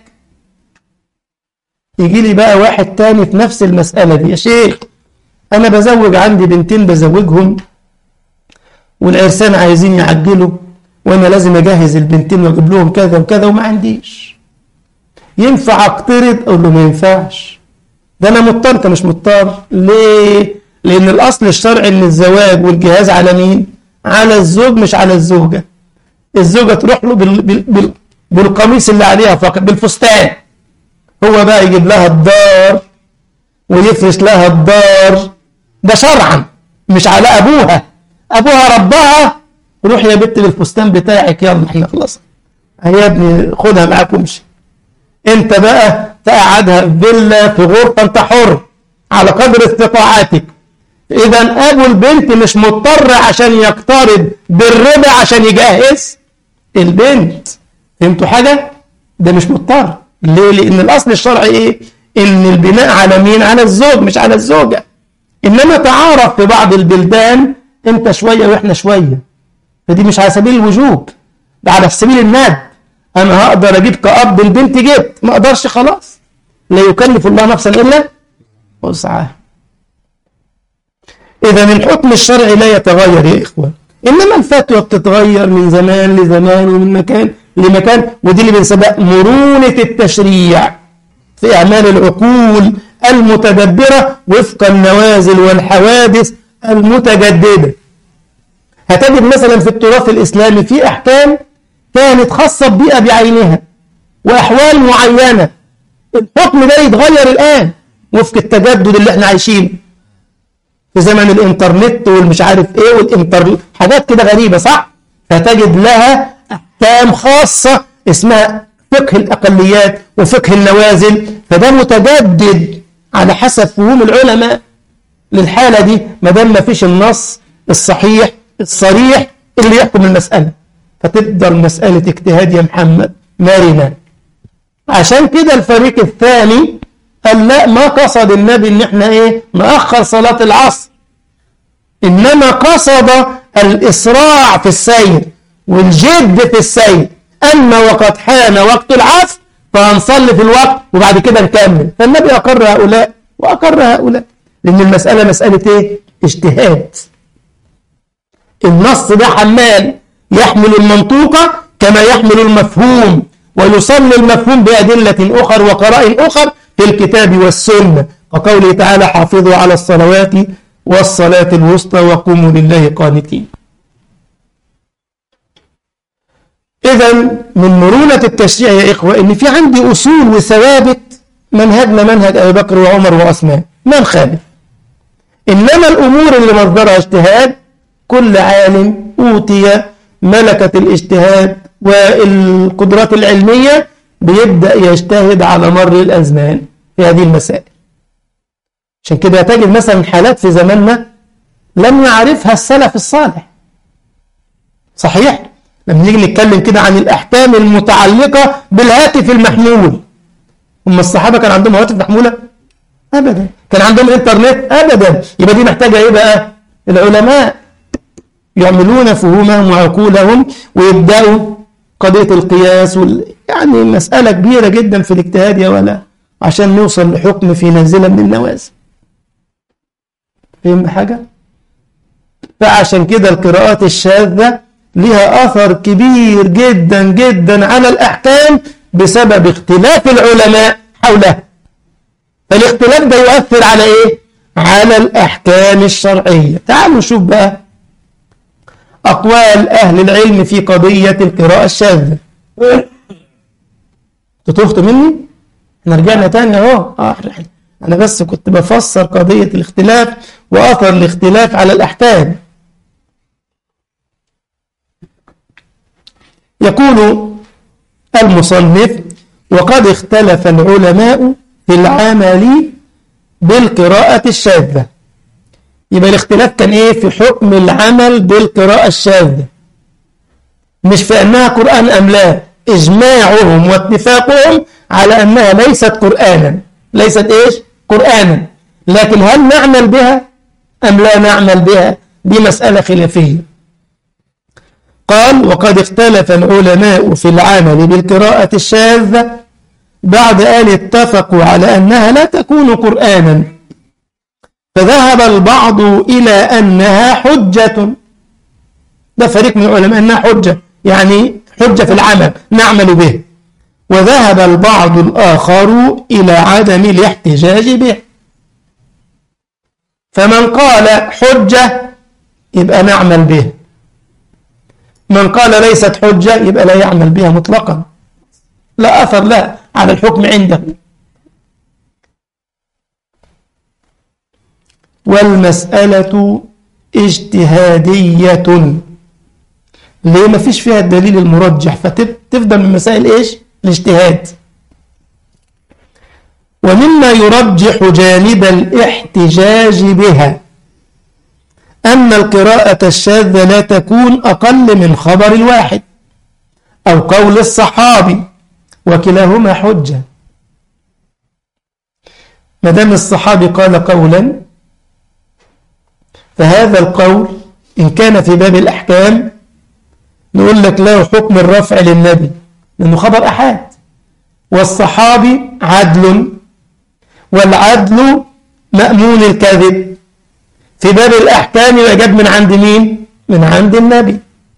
يجي لي بقى واحد تاني في نفس المساله دي يا شيخ انا بزوج عندي بنتين بزوجهم والعرسان عايزين يعجلوا وانا لازم اجهز البنتين واجيب لهم كذا وكذا وما عنديش ينفع اقترض اقول له ما ينفعش ده انا مضطر انت مش مضطر ليه لان الاصل الشرعي ان الزواج والجهاز على مين على الزوج مش على الزوجه الزوجه تروح له بال... بال... بال... بالقميص اللي عليها فقط بالفستان هو بقى يجيب لها الدار ويفرش لها الدار ده شرعا مش على ابوها ابوها ربها روح يا بنت بالفستان بتاعك يلا احنا خلاص يا ابني خدها معاك وامشي انت بقى تقعدها في فيلا في غرفه انت حر على قدر استطاعتك اذا ابو البنت مش مضطر عشان يقترض بالربا عشان يجهز البنت فهمتوا حاجه ده مش مضطر ليه لان الاصل الشرعي ايه ان البناء على مين على الزوج مش على الزوجه انما تعارف في بعض البلدان انت شويه واحنا شويه فدي مش على سبيل الوجوب ده على سبيل الند انا هقدر اجيب كأب البنت جبت ما اقدرش خلاص لا يكلف الله نفسا الا وسعها اذا الحكم الشرعي لا يتغير يا اخوان انما الفتوى بتتغير من زمان لزمان ومن مكان لمكان ودي اللي بنسميها مرونه التشريع في اعمال العقول المتدبره وفق النوازل والحوادث المتجدده هتجد مثلا في التراث الاسلامي في احكام كانت خاصه ببيئه بعينها واحوال معينه الحكم ده يتغير الان وفق التجدد اللي احنا عايشينه في زمن الانترنت والمش عارف ايه والانتر حاجات كده غريبه صح فتجد لها احكام خاصه اسمها فقه الاقليات وفقه النوازل فده متجدد على حسب فهوم العلماء للحاله دي ما دام ما فيش النص الصحيح الصريح اللي يحكم المساله فتفضل مساله اجتهاد يا محمد مرنه عشان كده الفريق الثاني قال لا ما قصد النبي ان احنا ايه نأخر صلاة العصر انما قصد الاسراع في السير والجد في السير اما وقد حان وقت العصر فهنصلي في الوقت وبعد كده نكمل فالنبي اقر هؤلاء واقر هؤلاء لان المسألة مسألة ايه اجتهاد النص ده حمال يحمل المنطوقة كما يحمل المفهوم ويصل المفهوم بأدلة أخر وقرائن أخر في الكتاب والسنة وقوله تعالى حافظوا على الصلوات والصلاة الوسطى وقوموا لله قانتين إذا من مرونة التشريع يا إخوة إن في عندي أصول وثوابت منهجنا منهج أبي بكر وعمر وعثمان ما نخالف إنما الأمور اللي مصدرها اجتهاد كل عالم أوتي ملكة الاجتهاد والقدرات العلمية بيبدأ يجتهد على مر الأزمان في هذه المسائل عشان كده تجد مثلا حالات في زماننا لم يعرفها السلف الصالح صحيح لما نيجي نتكلم كده عن الأحكام المتعلقة بالهاتف المحمول هم الصحابة كان عندهم هواتف محمولة أبدا كان عندهم إنترنت أبدا يبقى دي محتاجة إيه بقى العلماء يعملون فهومهم وعقولهم ويبدأوا قضية القياس وال... يعني مسألة كبيرة جدا في الاجتهاد يا ولا عشان نوصل لحكم في نازلة من النوازل فهم حاجة؟ فعشان كده القراءات الشاذة لها أثر كبير جدا جدا على الأحكام بسبب اختلاف العلماء حولها فالاختلاف ده يؤثر على إيه؟ على الأحكام الشرعية تعالوا نشوف بقى أقوال أهل العلم في قضية القراءة الشاذة تطفت مني؟ احنا رجعنا تاني اهو اه انا بس كنت بفسر قضية الاختلاف وأثر الاختلاف على الأحكام يقول المصنف وقد اختلف العلماء في العمل بالقراءة الشاذة يبقى الاختلاف كان ايه في حكم العمل بالقراءة الشاذة مش في انها قرآن ام لا اجماعهم واتفاقهم على انها ليست قرآنا ليست ايش قرآنا لكن هل نعمل بها ام لا نعمل بها دي مسألة خلافية قال وقد اختلف العلماء في العمل بالقراءة الشاذة بعد أن اتفقوا على أنها لا تكون قرآنا فذهب البعض إلى أنها حجة ده فريق من العلماء أنها حجة يعني حجة في العمل نعمل به وذهب البعض الآخر إلى عدم الاحتجاج به فمن قال حجة يبقى نعمل به من قال ليست حجة يبقى لا يعمل بها مطلقا لا أثر لا على الحكم عنده والمسألة اجتهادية ليه ما فيش فيها الدليل المرجح فتفضل من مسائل ايش الاجتهاد ومما يرجح جانب الاحتجاج بها أن القراءة الشاذة لا تكون أقل من خبر الواحد أو قول الصحابي وكلاهما حجة ما دام الصحابي قال قولا فهذا القول إن كان في باب الأحكام نقول لك له حكم الرفع للنبي لأنه خبر أحاد والصحابي عدل والعدل مأمون الكذب في باب الأحكام يبقى من عند مين؟ من عند النبي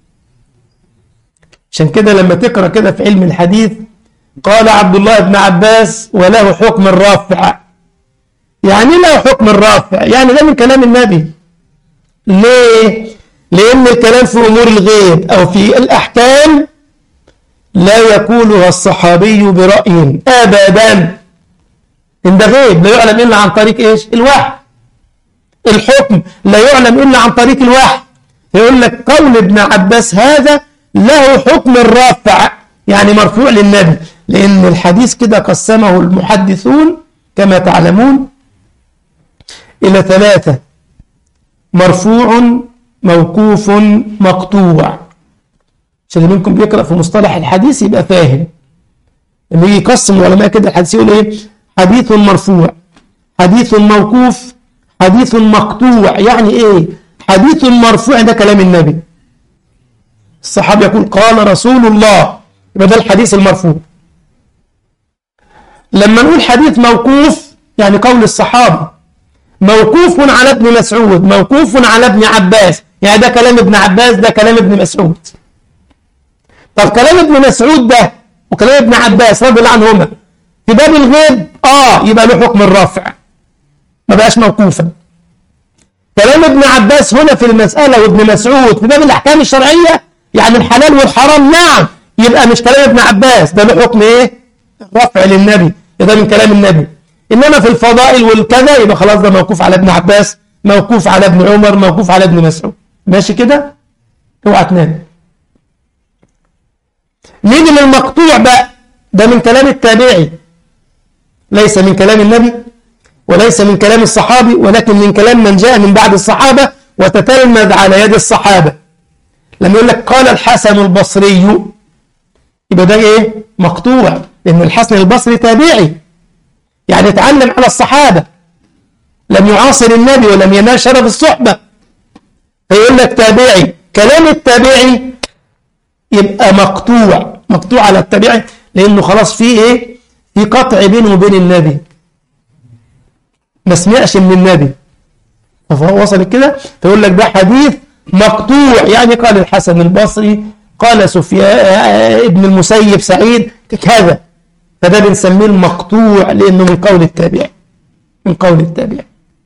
عشان كده لما تقرأ كده في علم الحديث قال عبد الله بن عباس وله حكم الرافع يعني له حكم الرافع يعني ده من كلام النبي ليه؟ لأن الكلام في أمور الغيب أو في الأحكام لا يقولها الصحابي برأي أبدا إن ده غيب لا يعلم إلا عن طريق إيش؟ الوحي الحكم لا يعلم إلا عن طريق الوحي يقول لك قول ابن عباس هذا له حكم الرافع يعني مرفوع للنبي لأن الحديث كده قسمه المحدثون كما تعلمون إلى ثلاثة مرفوع موقوف مقطوع عشان اللي منكم بيقرأ في مصطلح الحديث يبقى فاهم لما يجي يقسم العلماء كده الحديث يقول ايه حديث مرفوع حديث موقوف حديث مقطوع يعني ايه حديث مرفوع ده كلام النبي الصحابي يقول قال رسول الله يبقى ده الحديث المرفوع لما نقول حديث موقوف يعني قول الصحابي موقوف على ابن مسعود موقوف على ابن عباس يعني ده كلام ابن عباس ده كلام ابن مسعود طب كلام ابن مسعود ده وكلام ابن عباس رضي الله عنهما في باب الغيب اه يبقى له حكم الرفع ما بقاش موقوفا كلام ابن عباس هنا في المسألة وابن مسعود في باب الأحكام الشرعية يعني الحلال والحرام نعم يبقى مش كلام ابن عباس ده له حكم ايه رفع للنبي ده من كلام النبي إنما في الفضائل والكذا يبقى خلاص ده موقوف على ابن عباس موقوف على ابن عمر موقوف على ابن مسعود ماشي كده اوعى تنام نيجي للمقطوع بقى ده من كلام التابعي ليس من كلام النبي وليس من كلام الصحابي ولكن من كلام من جاء من بعد الصحابة وتتلمذ على يد الصحابة لما يقول لك قال الحسن البصري يبقى ده ايه مقطوع لأن الحسن البصري تابعي يعني اتعلم على الصحابة لم يعاصر النبي ولم ينال شرف الصحبة فيقول لك تابعي كلام التابعي يبقى مقطوع مقطوع على التابعي لأنه خلاص فيه إيه في قطع بينه وبين النبي ما سمعش من النبي فهو وصل كده فيقول لك ده حديث مقطوع يعني قال الحسن البصري قال سفيان ابن المسيب سعيد كذا فده بنسميه المقطوع لأنه من قول التابع من قول التابع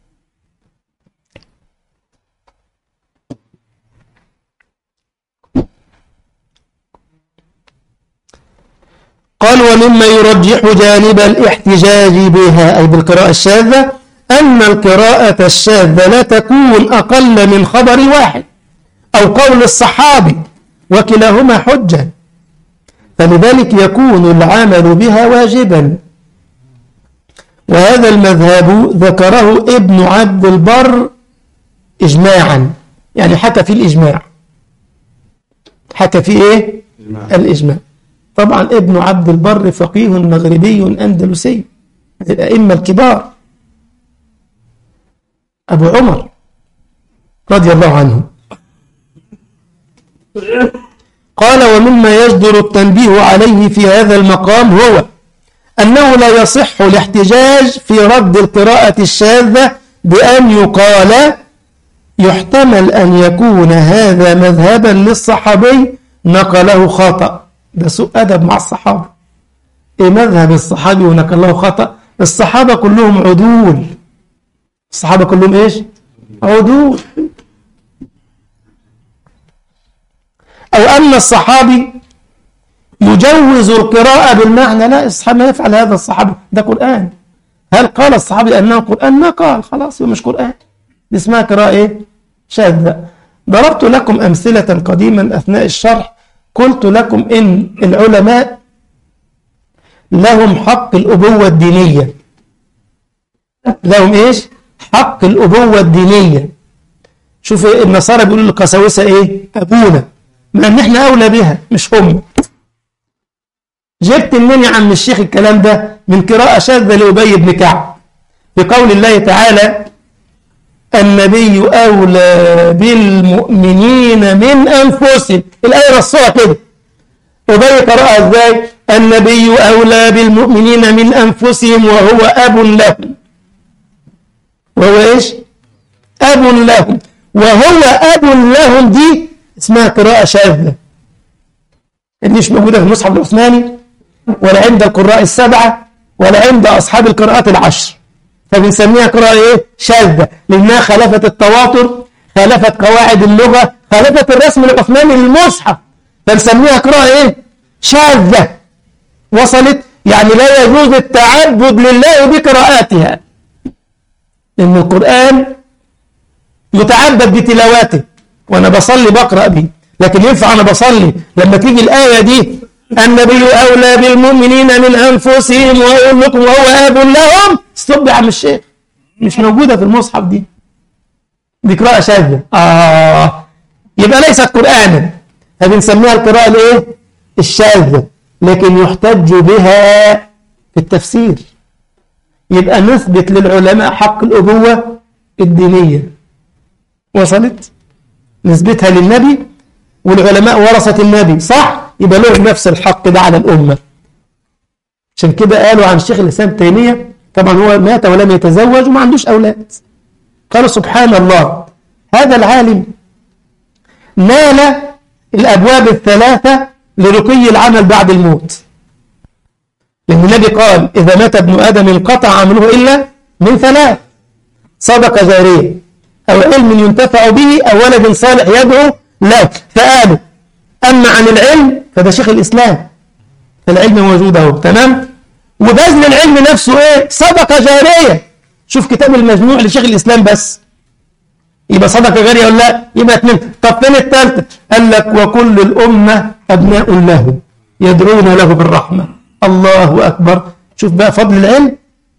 قال ومما يرجح جانب الاحتجاج بها أي بالقراءة الشاذة أن القراءة الشاذة لا تكون أقل من خبر واحد أو قول الصحابي وكلاهما حجة فلذلك يكون العمل بها واجبا وهذا المذهب ذكره ابن عبد البر إجماعا يعني حكى في الإجماع حكى في إيه؟ إجماع. الإجماع طبعا ابن عبد البر فقيه مغربي أندلسي من الأئمة الكبار أبو عمر رضي الله عنه قال ومما يجدر التنبيه عليه في هذا المقام هو أنه لا يصح الاحتجاج في رد القراءة الشاذة بأن يقال يحتمل أن يكون هذا مذهبا للصحابي نقله خطأ ده سوء أدب مع الصحابة إيه مذهب الصحابي ونقله خطأ الصحابة كلهم عدول الصحابة كلهم إيش عدول أو أن الصحابي يجوز القراءة بالمعنى لا الصحابي ما يفعل هذا الصحابي ده قرآن هل قال الصحابي أنه قرآن ما قال خلاص مش قرآن دي اسمها قراءة إيه شاذة ضربت لكم أمثلة قديما أثناء الشرح قلت لكم إن العلماء لهم حق الأبوة الدينية لهم إيش حق الأبوة الدينية شوف النصارى بيقولوا للقساوسة إيه أبونا مع إن إحنا أولى بها مش هم جبت منين يا عم الشيخ الكلام ده من قراءة شاذة لأبي بن كعب في قول الله تعالى النبي أولى بالمؤمنين من أنفسهم الآية رصوها كده أبي قرأها إزاي النبي أولى بالمؤمنين من أنفسهم وهو أب لهم وهو إيش أب لهم وهو أب لهم دي اسمها قراءة شاذة دي مش موجودة في المصحف العثماني ولا عند القراء السبعة ولا عند أصحاب القراءات العشر فبنسميها قراءة إيه؟ شاذة لأنها خالفت التواتر خالفت قواعد اللغة خالفت الرسم العثماني للمصحف فنسميها قراءة إيه؟ شاذة وصلت يعني لا يجوز التعبد لله بقراءاتها لأن القرآن يتعبد بتلاواته وأنا بصلي بقرأ به لكن ينفع أنا بصلي لما تيجي الآية دي النبي أولى بالمؤمنين من أنفسهم وأقول لكم وهو آب لهم استب يا عم الشيخ مش موجودة في المصحف دي دي قراءة شاذة آه يبقى ليست قرآنا فبنسميها القراءة الإيه؟ الشاذة لكن يحتج بها في التفسير يبقى نثبت للعلماء حق الأبوة الدينية وصلت نثبتها للنبي والعلماء ورثة النبي صح يبقى لهم نفس الحق ده على الأمة عشان كده قالوا عن شيخ الإسلام تيمية طبعا هو مات ولم يتزوج وما عندوش أولاد قالوا سبحان الله هذا العالم نال الأبواب الثلاثة لرقي العمل بعد الموت لأن النبي قال إذا مات ابن آدم انقطع عمله إلا من ثلاث صدقة جارية أو علم ينتفع به أو ولد صالح يدعو له فقالوا أما عن العلم فده شيخ الإسلام فالعلم موجود اهو تمام وبذل العلم نفسه إيه صدقة جارية شوف كتاب المجموع لشيخ الإسلام بس يبقى صدقة جارية ولا لا يبقى اتنين طب فين الثالثة قال لك وكل الأمة أبناء له يدعون له بالرحمة الله أكبر شوف بقى فضل العلم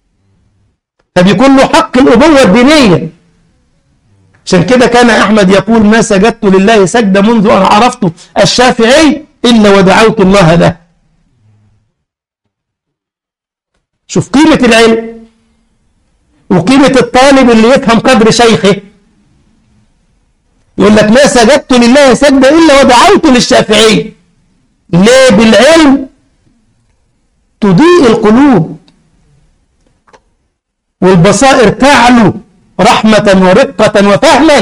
فبيكون له حق الأبوة الدينية عشان كده كان أحمد يقول ما سجدت لله سجدة منذ أن عرفت الشافعي إلا ودعوت الله له شوف قيمة العلم وقيمة الطالب اللي يفهم قدر شيخه يقول لك ما سجدت لله سجدة إلا ودعوت للشافعي ليه بالعلم تضيء القلوب والبصائر تعلو رحمة ورقة وفهما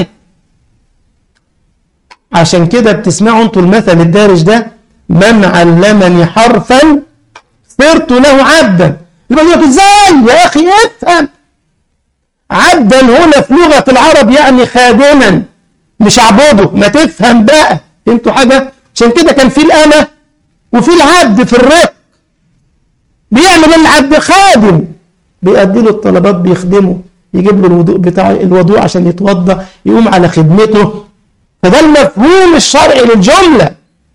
عشان كده بتسمعوا انتوا المثل الدارج ده من علمني حرفا صرت له عبدا يبقى يقول ازاي يا اخي افهم عبدا هنا في لغة العرب يعني خادما مش عبوده ما تفهم بقى انتوا حاجة عشان كده كان في الأمة وفي العبد في الرق بيعمل العبد خادم بيأدي له الطلبات بيخدمه يجيب له الوضوء بتاع الوضوء عشان يتوضا يقوم على خدمته فده المفهوم الشرعي للجملة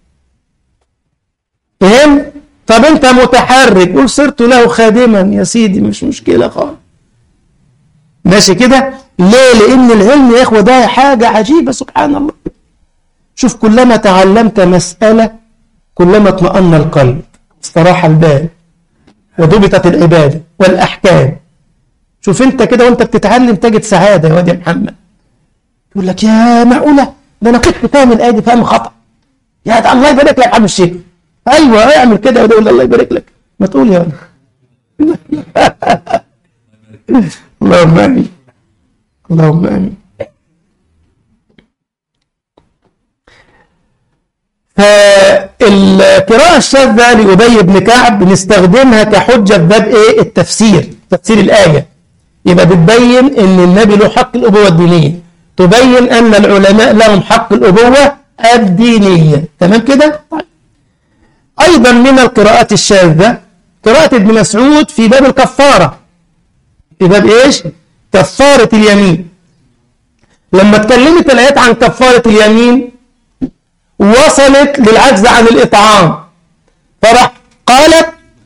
فهم؟ طب انت متحرك قول صرت له خادما يا سيدي مش مشكلة خالص ماشي كده ليه لان العلم يا اخوة ده حاجة عجيبة سبحان الله شوف كلما تعلمت مسألة كلما اطمأن القلب استراح البال وضبطت العبادة والأحكام شوف انت كده وانت بتتعلم تجد سعادة يا واد يا محمد يقول لك يا معقولة ده انا كنت فاهم الآية دي فاهم خطأ يا ده الله يبارك لك يا عم الشيخ ايوه اعمل كده يقول الله يبارك لك ما تقول يا ولد اللهم امين اللهم امين فالقراءة الشاذة لأبي بن كعب بنستخدمها كحجة في باب إيه التفسير تفسير الآية يبقى بتبين إن النبي له حق الأبوة الدينية تبين أن العلماء لهم حق الأبوة الدينية تمام كده؟ طيب أيضا من القراءات الشاذة قراءة ابن مسعود في باب الكفارة في باب إيش؟ كفارة اليمين لما اتكلمت الآيات عن كفارة اليمين وصلت للعجز عن الإطعام فراح قالت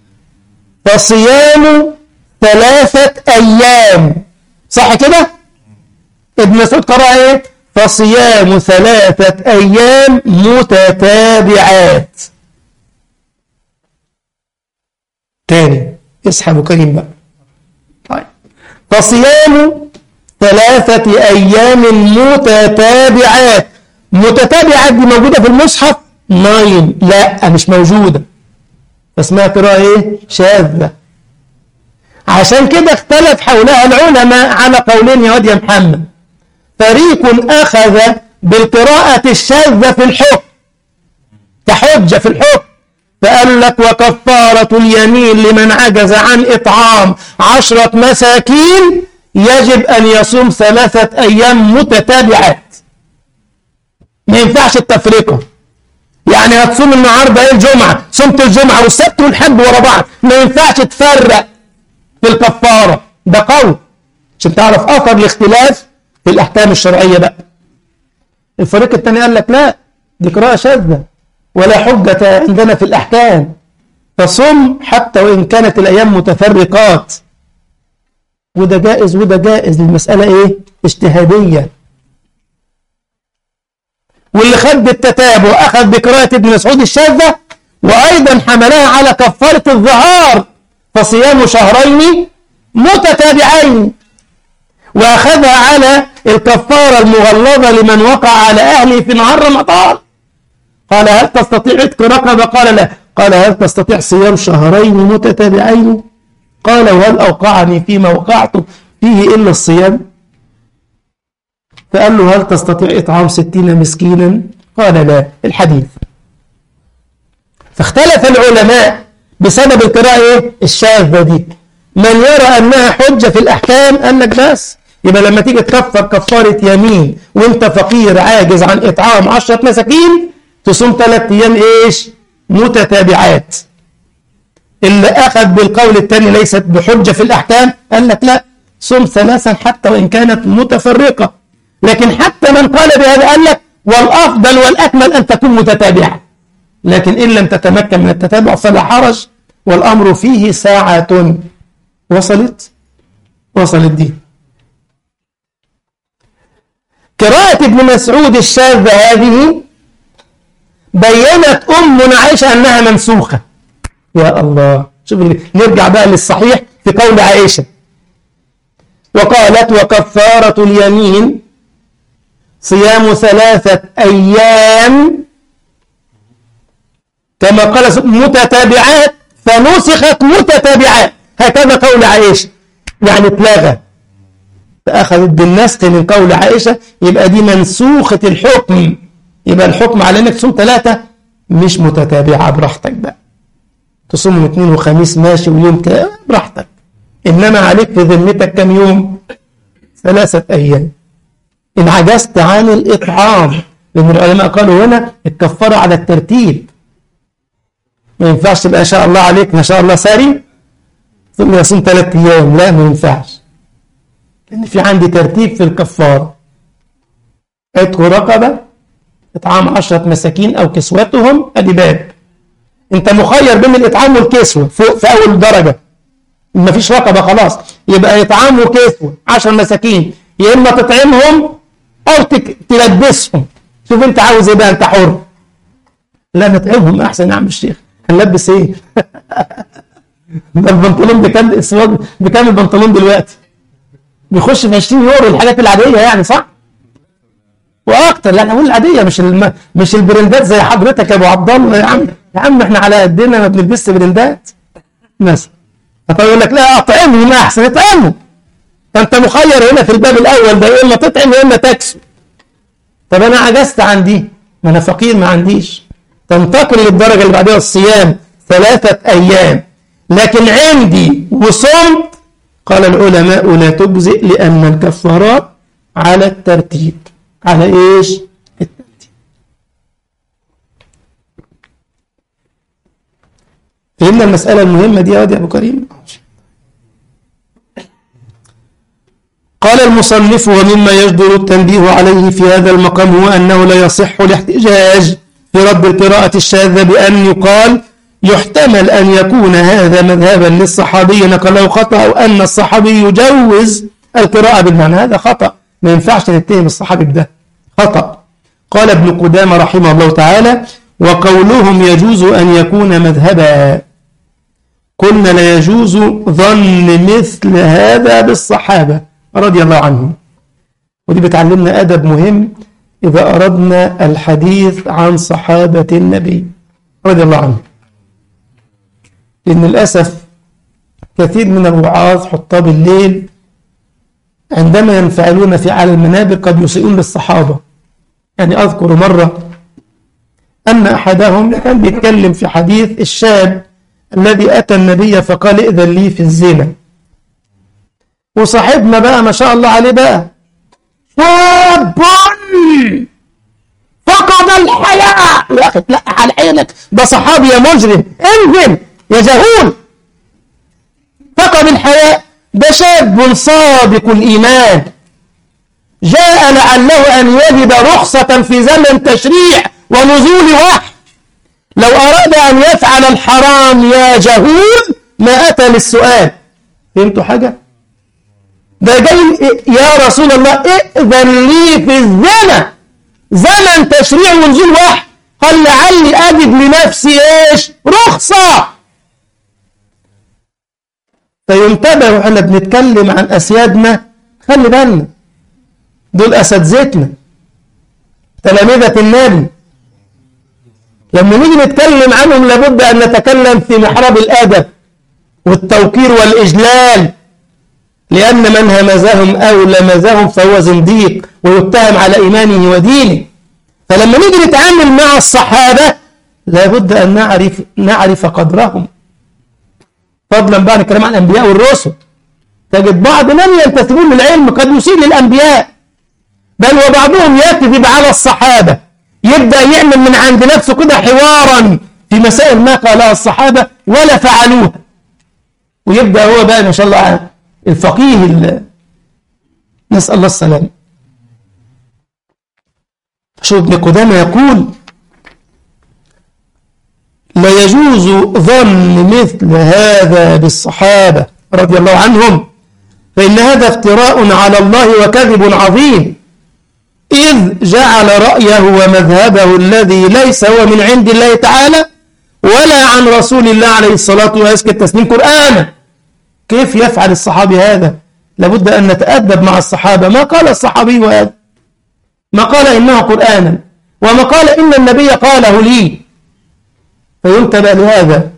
فصيام ثلاثة أيام صح كده؟ ابن مسعود قرأ إيه؟ فصيام ثلاثة أيام متتابعات تاني اسحبوا كريم بقى طيب فصيام ثلاثة أيام متتابعات متتابعات دي موجودة في المصحف ناين لا مش موجودة اسمها قراءة ايه شاذة عشان كده اختلف حولها العلماء على قولين يا واد يا محمد فريق أخذ بالقراءة الشاذة في الحكم كحجة في الحكم فقال لك وكفارة اليمين لمن عجز عن إطعام عشرة مساكين يجب أن يصوم ثلاثة أيام متتابعات ما ينفعش التفرقة يعني هتصوم النهارده ايه الجمعة صمت الجمعة والسبت والحد ورا بعض ما ينفعش تفرق في الكفارة ده قول عشان تعرف أثر الاختلاف في الأحكام الشرعية بقى الفريق الثاني قال لك لا دي قراءة شاذة ولا حجة عندنا في الأحكام فصم حتى وإن كانت الأيام متفرقات وده جائز وده جائز المسألة إيه اجتهادية واللي خد بالتتابع أخذ بقراءة ابن مسعود الشاذة وأيضا حملها على كفارة الظهار فصيام شهرين متتابعين وأخذها على الكفارة المغلظة لمن وقع على أهله في نهار رمضان قال هل تستطيع عتق رقبة قال لا قال هل تستطيع صيام شهرين متتابعين قال وهل أوقعني فيما وقعت فيه إلا الصيام فقال له هل تستطيع إطعام ستين مسكينا قال لا الحديث فاختلف العلماء بسبب القراءة إيه؟ الشاذة دي من يرى أنها حجة في الأحكام قال لك بس يبقى لما تيجي تكفر كفارة يمين وانت فقير عاجز عن إطعام عشرة مساكين تصوم ثلاث أيام إيش متتابعات اللي أخذ بالقول الثاني ليست بحجة في الأحكام قال لك لا صم ثلاثا حتى وإن كانت متفرقة لكن حتى من قال بهذا قال لك والأفضل والأكمل أن تكون متتابعة لكن إن لم تتمكن من التتابع فلا حرج والأمر فيه ساعة وصلت وصلت دي قراءة ابن مسعود الشاذة هذه بينت أمنا عائشة أنها منسوخة يا الله شوف نرجع بقى للصحيح في قول عائشة وقالت وكفارة اليمين صيام ثلاثة أيام كما قال متتابعات فنسخت متتابعات هكذا قول عائشة يعني اتلغى فأخذت بالنسخ من قول عائشة يبقى دي منسوخة الحكم يبقى الحكم على انك تصوم ثلاثة مش متتابعة براحتك بقى تصوم اثنين وخميس ماشي ويوم كده براحتك إنما عليك في ذمتك كم يوم ثلاثة أيام إن عجزت عن الإطعام لأن العلماء قالوا هنا الكفارة على الترتيب ما ينفعش تبقى شاء الله عليك ما شاء الله ساري ثم يصوم ثلاث أيام لا ما ينفعش لأن في عندي ترتيب في الكفارة عتق رقبة إطعام عشرة مساكين أو كسوتهم أدي باب أنت مخير بين الإطعام والكسوة فوق في أول درجة ما فيش رقبة خلاص يبقى إطعام وكسوة عشر مساكين يا إما تطعمهم أو تك... تلبسهم شوف أنت عاوز إيه بقى أنت حر لا نطعمهم أحسن يا عم الشيخ هنلبس إيه ده البنطلون بكام السواد بكام البنطلون دلوقتي بيخش في 20 يورو الحاجات العادية يعني صح واكتر لا اقول العاديه مش الم... مش البرندات زي حضرتك يا ابو عبد الله يا عم يا عم احنا على قدنا ما بنلبسش برندات مثلا فيقول لك لا اطعمهم احسن اطعمهم فانت مخير هنا في الباب الاول ده يا اما تطعم يا اما تكسو طب انا عجزت عن دي ما انا فقير ما عنديش تنتقل للدرجة اللي بعدها الصيام ثلاثة أيام لكن عندي وصمت قال العلماء لا تجزئ لأن الكفارات على الترتيب على إيش؟ الترتيب فهمنا المسألة المهمة دي يا واد يا أبو كريم قال المصنف ومما يجدر التنبيه عليه في هذا المقام هو أنه لا يصح الاحتجاج في رد القراءة الشاذة بأن يقال يحتمل أن يكون هذا مذهبا للصحابي نقله خطأ أو أن الصحابي يجوز القراءة بالمعنى هذا خطأ ما ينفعش تتهم الصحابي بده خطأ قال ابن قدامة رحمه الله تعالى وقولهم يجوز أن يكون مذهبا قلنا لا يجوز ظن مثل هذا بالصحابة رضي الله عنهم ودي بتعلمنا أدب مهم إذا أردنا الحديث عن صحابة النبي رضي الله عنهم لأن للأسف كثير من الوعاظ حطاب الليل عندما ينفعلون في على المنابر قد يسيئون للصحابة يعني أذكر مرة أن أحدهم كان بيتكلم في حديث الشاب الذي أتى النبي فقال ائذن لي في الزنا وصاحبنا بقى ما شاء الله عليه بقى شاب فقد الحياء يا أخي لا على عينك ده صحابي يا مجرم انزل يا جهول فقد الحياء ده شاب صادق الإيمان جاء لعله أن يجد رخصة في زمن تشريع ونزول وحي لو أراد أن يفعل الحرام يا جهول ما أتى للسؤال فهمتوا حاجة؟ ده جاي يا رسول الله ائذن لي في الزنا زمن تشريع ونزول وحي قال لعلي أجد لنفسي إيش؟ رخصة فينتبه احنا بنتكلم عن أسيادنا خلي بالنا دول أساتذتنا تلامذة النبي لما نيجي نتكلم عنهم لابد أن نتكلم في محراب الأدب والتوقير والإجلال لأن من همزهم أو لمزهم فهو زنديق ويتهم على إيمانه ودينه فلما نيجي نتعامل مع الصحابة لابد أن نعرف نعرف قدرهم فضلا بعد الكلام عن الأنبياء والرسل تجد بعض من ينتسبون للعلم قد يسيء للأنبياء بل وبعضهم يكذب على الصحابة يبدأ يعمل من عند نفسه كده حوارا في مسائل ما قالها الصحابة ولا فعلوها ويبدأ هو بقى ما شاء الله الفقيه ال... نسأل الله السلام شوف ابن قدامة يقول لا يجوز ظن مثل هذا بالصحابة رضي الله عنهم فإن هذا افتراء على الله وكذب عظيم إذ جعل رأيه ومذهبه الذي ليس هو من عند الله تعالى ولا عن رسول الله عليه الصلاة وأزكى التسليم قرآنا كيف يفعل الصحابي هذا لابد أن نتأدب مع الصحابة ما قال الصحابي هذا ما قال إنه قرآنا وما قال إن النبي قاله لي فينتبه لهذا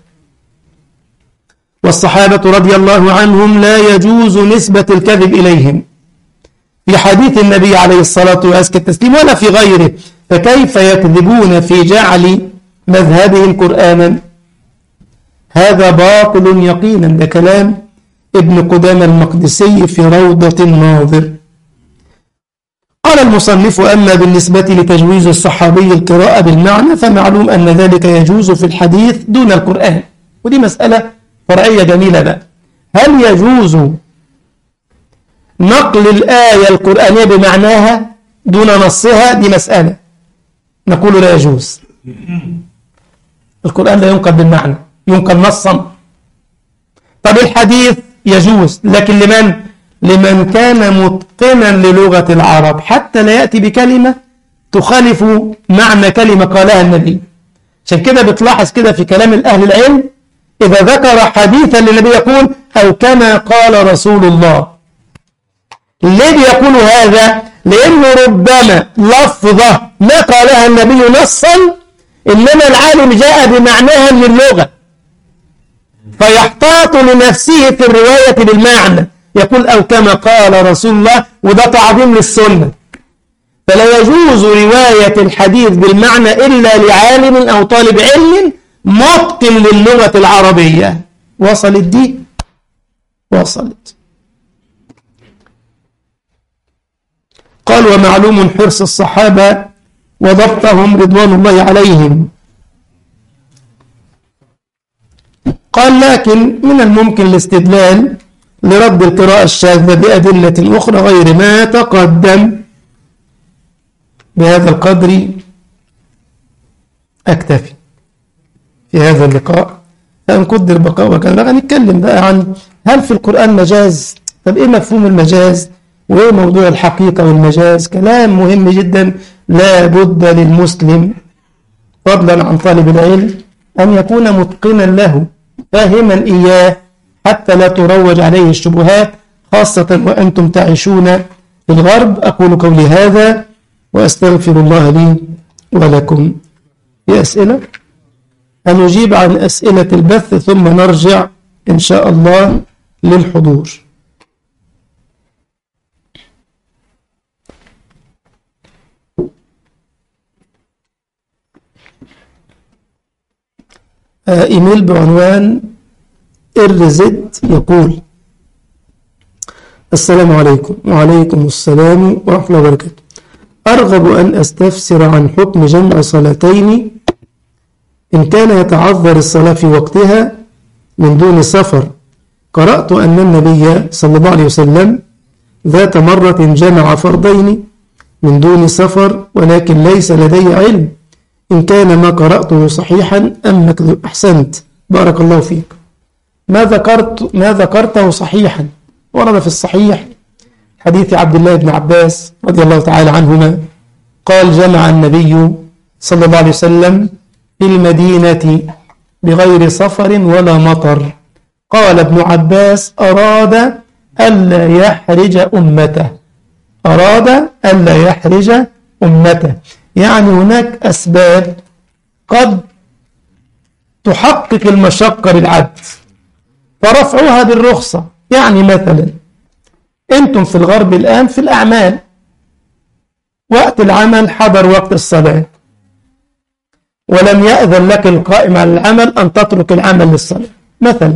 والصحابة رضي الله عنهم لا يجوز نسبة الكذب إليهم في حديث النبي عليه الصلاة وأزكى التسليم ولا في غيره فكيف يكذبون في جعل مذهبهم قرآنا هذا باطل يقينا ده كلام ابن قدامة المقدسي في روضة الناظر قال المصنف أما بالنسبة لتجويز الصحابي القراءة بالمعنى فمعلوم أن ذلك يجوز في الحديث دون القرآن ودي مسألة فرعية جميلة بقى هل يجوز نقل الآية القرآنية بمعناها دون نصها دي مسألة نقول لا يجوز القرآن لا ينقل بالمعنى ينقل نصا طب الحديث يجوز لكن لمن لمن كان متقنا للغة العرب حتى لا يأتي بكلمة تخالف معنى كلمة قالها النبي عشان كده بتلاحظ كده في كلام الأهل العلم إذا ذكر حديثا للنبي يقول أو كما قال رسول الله ليه بيقول هذا لأنه ربما لفظة ما قالها النبي نصا إنما العالم جاء بمعناها من اللغة فيحتاط لنفسه في الرواية بالمعنى يقول أو كما قال رسول الله وده تعظيم للسنة فلا يجوز رواية الحديث بالمعنى إلا لعالم أو طالب علم متقن للغة العربية وصلت دي وصلت قال ومعلوم حرص الصحابة وضبطهم رضوان الله عليهم قال لكن من الممكن الاستدلال لرد القراءة الشاذة بأدلة أخرى غير ما تقدم بهذا القدر أكتفي في هذا اللقاء فأن قدر بقاء وكان بقى نتكلم بقى عن هل في القرآن مجاز طب إيه مفهوم المجاز وإيه موضوع الحقيقة والمجاز كلام مهم جدا لا بد للمسلم فضلا عن طالب العلم أن يكون متقنا له فاهما إياه حتى لا تروج عليه الشبهات خاصة وأنتم تعيشون في الغرب أقول قولي هذا وأستغفر الله لي ولكم في أسئلة هنجيب عن أسئلة البث ثم نرجع إن شاء الله للحضور إيميل بعنوان الرزد يقول السلام عليكم وعليكم السلام ورحمة الله وبركاته أرغب أن أستفسر عن حكم جمع صلاتين إن كان يتعذر الصلاة في وقتها من دون سفر قرأت أن النبي صلى الله عليه وسلم ذات مرة جمع فرضين من دون سفر ولكن ليس لدي علم إن كان ما قرأته صحيحا أم مكذوب أحسنت بارك الله فيك ما ذكرت ما ذكرته صحيحا ورد في الصحيح حديث عبد الله بن عباس رضي الله تعالى عنهما قال جمع النبي صلى الله عليه وسلم في المدينة بغير سفر ولا مطر قال ابن عباس أراد ألا يحرج أمته أراد ألا يحرج أمته يعني هناك أسباب قد تحقق المشقة للعبد فرفعها بالرخصة يعني مثلا أنتم في الغرب الآن في الأعمال وقت العمل حضر وقت الصلاة ولم يأذن لك القائم على العمل أن تترك العمل للصلاة مثلا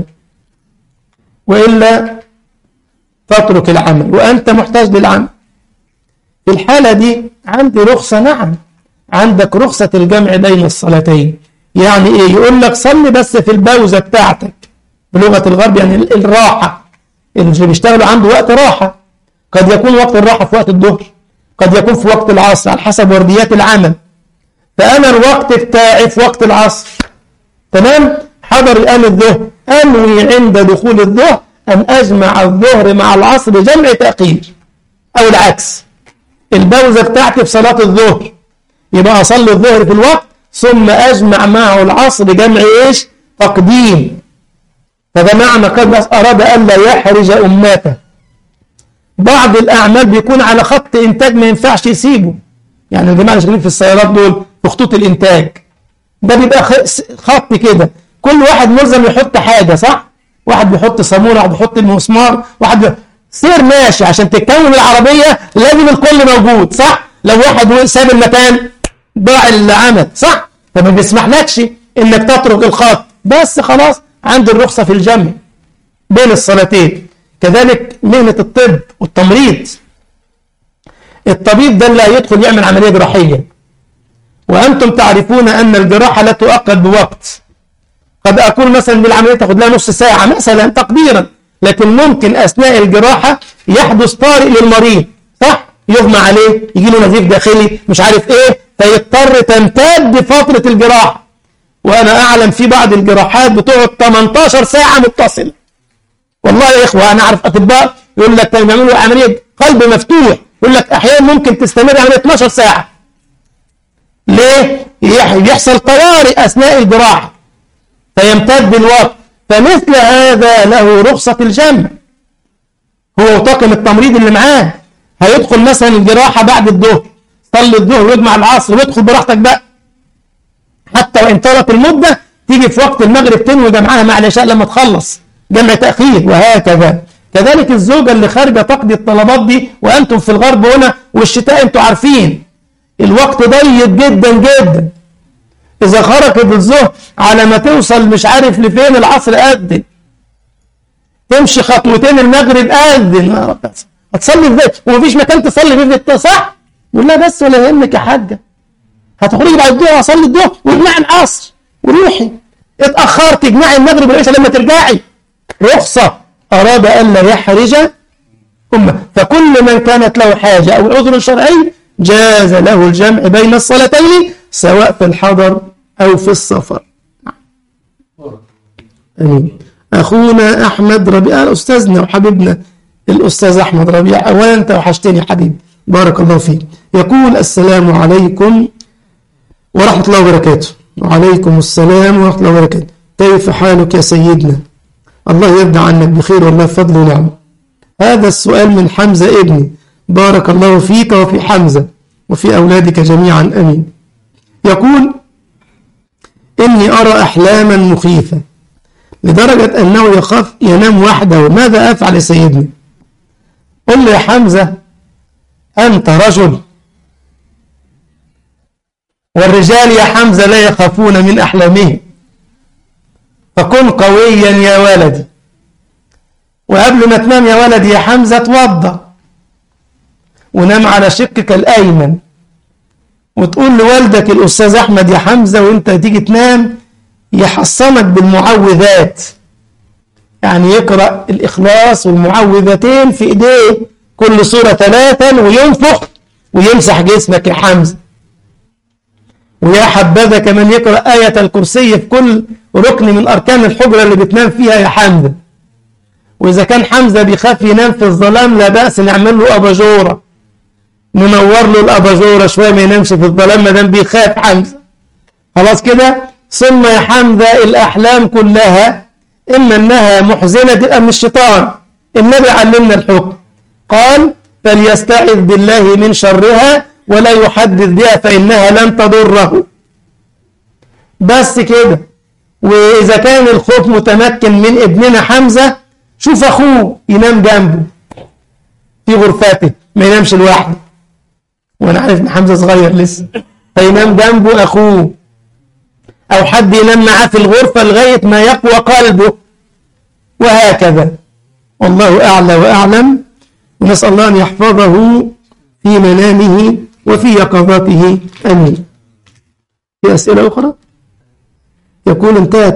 وإلا تترك العمل وأنت محتاج للعمل في الحالة دي عندي رخصة نعم عندك رخصة الجمع بين الصلاتين يعني إيه يقول لك صلي بس في البوزة بتاعتك بلغة الغرب يعني الراحة اللي بيشتغلوا عنده وقت راحة قد يكون وقت الراحة في وقت الظهر قد يكون في وقت العصر على حسب ورديات العمل فأنا الوقت بتاعي في وقت العصر تمام حضر الآن الظهر أنوي عند دخول الظهر أن أجمع الظهر مع العصر جمع تأخير أو العكس البوزة بتاعتي في صلاة الظهر يبقى أصلي الظهر في الوقت ثم أجمع معه العصر جمع إيش تقديم فده معنى قد أراد ألا يحرج أمته بعض الأعمال بيكون على خط إنتاج ما ينفعش يسيبه يعني الجماعة اللي شغالين في السيارات دول في خطوط الإنتاج ده بيبقى خط كده كل واحد ملزم يحط حاجة صح؟ واحد بيحط صامولة واحد بيحط المسمار واحد بي... سير ماشي عشان تتكون العربية لازم الكل موجود صح؟ لو واحد ساب المكان ضاع العمل صح؟ فما بيسمحلكش انك تترك الخط بس خلاص عند الرخصة في الجمع بين الصلاتين كذلك مهنة الطب والتمريض الطبيب ده اللي هيدخل يعمل عملية جراحية وأنتم تعرفون أن الجراحة لا تؤقت بوقت قد أكون مثلا بالعملية تاخد لها نص ساعة مثلا تقديرا لكن ممكن أثناء الجراحة يحدث طارئ للمريض صح؟ يغمى عليه يجي له نزيف داخلي مش عارف إيه فيضطر تمتد فترة الجراحة وأنا أعلم في بعض الجراحات بتقعد 18 ساعة متصلة والله يا إخوة أنا أعرف أطباء يقول لك كانوا بيعملوا عملية قلب مفتوح يقول لك أحيانا ممكن تستمر عملية 12 ساعة ليه؟ يحصل طوارئ أثناء الجراحة فيمتد الوقت فمثل هذا له رخصة الجمع هو وطاقم التمريض اللي معاه هيدخل مثلا الجراحة بعد الظهر صلي الظهر ويجمع العصر ويدخل براحتك بقى حتى وإن طالت المدة تيجي في وقت المغرب تنوي جمعها مع العشاء لما تخلص جمع تأخير وهكذا كذلك الزوجة اللي خارجة تقضي الطلبات دي وأنتم في الغرب هنا والشتاء أنتم عارفين الوقت ضيق جدا جدا إذا خرجت الظهر على ما توصل مش عارف لفين العصر أذن تمشي خطوتين المغرب أذن هتصلي ازاي ومفيش مكان تصلي فيه في الت- صح يقول لها بس ولا يهمك يا حاجة هتخرجي بعد الظهر هصلي الظهر واجمعي العصر وروحي اتأخرت اجمعي المغرب والعشاء لما ترجعي رخصة أراد ألا يحرج أمة فكل من كانت له حاجة أو عذر شرعي جاز له الجمع بين الصلاتين سواء في الحضر أو في السفر أمين أخونا أحمد ربيع أستاذنا وحبيبنا الأستاذ أحمد ربيع أولا أنت وحشتني يا حبيبي بارك الله فيك يقول السلام عليكم ورحمة الله وبركاته وعليكم السلام ورحمة الله وبركاته كيف حالك يا سيدنا الله يرضى عنك بخير والله فضل ونعمة هذا السؤال من حمزة ابني بارك الله فيك وفي حمزة وفي أولادك جميعا أمين يقول إني أرى أحلاما مخيفة لدرجة أنه يخاف ينام وحده ماذا أفعل يا سيدنا قل له يا حمزة أنت رجل والرجال يا حمزة لا يخافون من أحلامهم فكن قويا يا ولدي وقبل ما تنام يا ولدي يا حمزة توضى ونام على شقك الأيمن وتقول لوالدك الأستاذ أحمد يا حمزة وانت تيجي تنام يحصنك بالمعوذات يعني يقرأ الإخلاص والمعوذتين في إيديه كل سورة ثلاثا وينفخ ويمسح جسمك يا حمزة ويا حبذا كمان يقرأ آية الكرسي في كل ركن من أركان الحجرة اللي بتنام فيها يا حمزة وإذا كان حمزة بيخاف ينام في الظلام لا بأس نعمل له أباجورة ننور له الأباجورة شوية ما ينامش في الظلام ما دام بيخاف حمزة خلاص كده ثم يا حمزة الأحلام كلها إما أنها محزنة تبقى من الشيطان النبي علمنا الحكم قال فليستعذ بالله من شرها ولا يحدث بها فإنها لن تضره بس كده وإذا كان الخوف متمكن من ابننا حمزة شوف أخوه ينام جنبه في غرفته ما ينامش لوحده وأنا عارف إن حمزة صغير لسه فينام جنبه أخوه أو حد ينام معاه في الغرفة لغاية ما يقوى قلبه وهكذا والله أعلى وأعلم ونسأل الله أن يحفظه في منامه وفي يقظته أمين في أسئلة أخرى يقول انتهت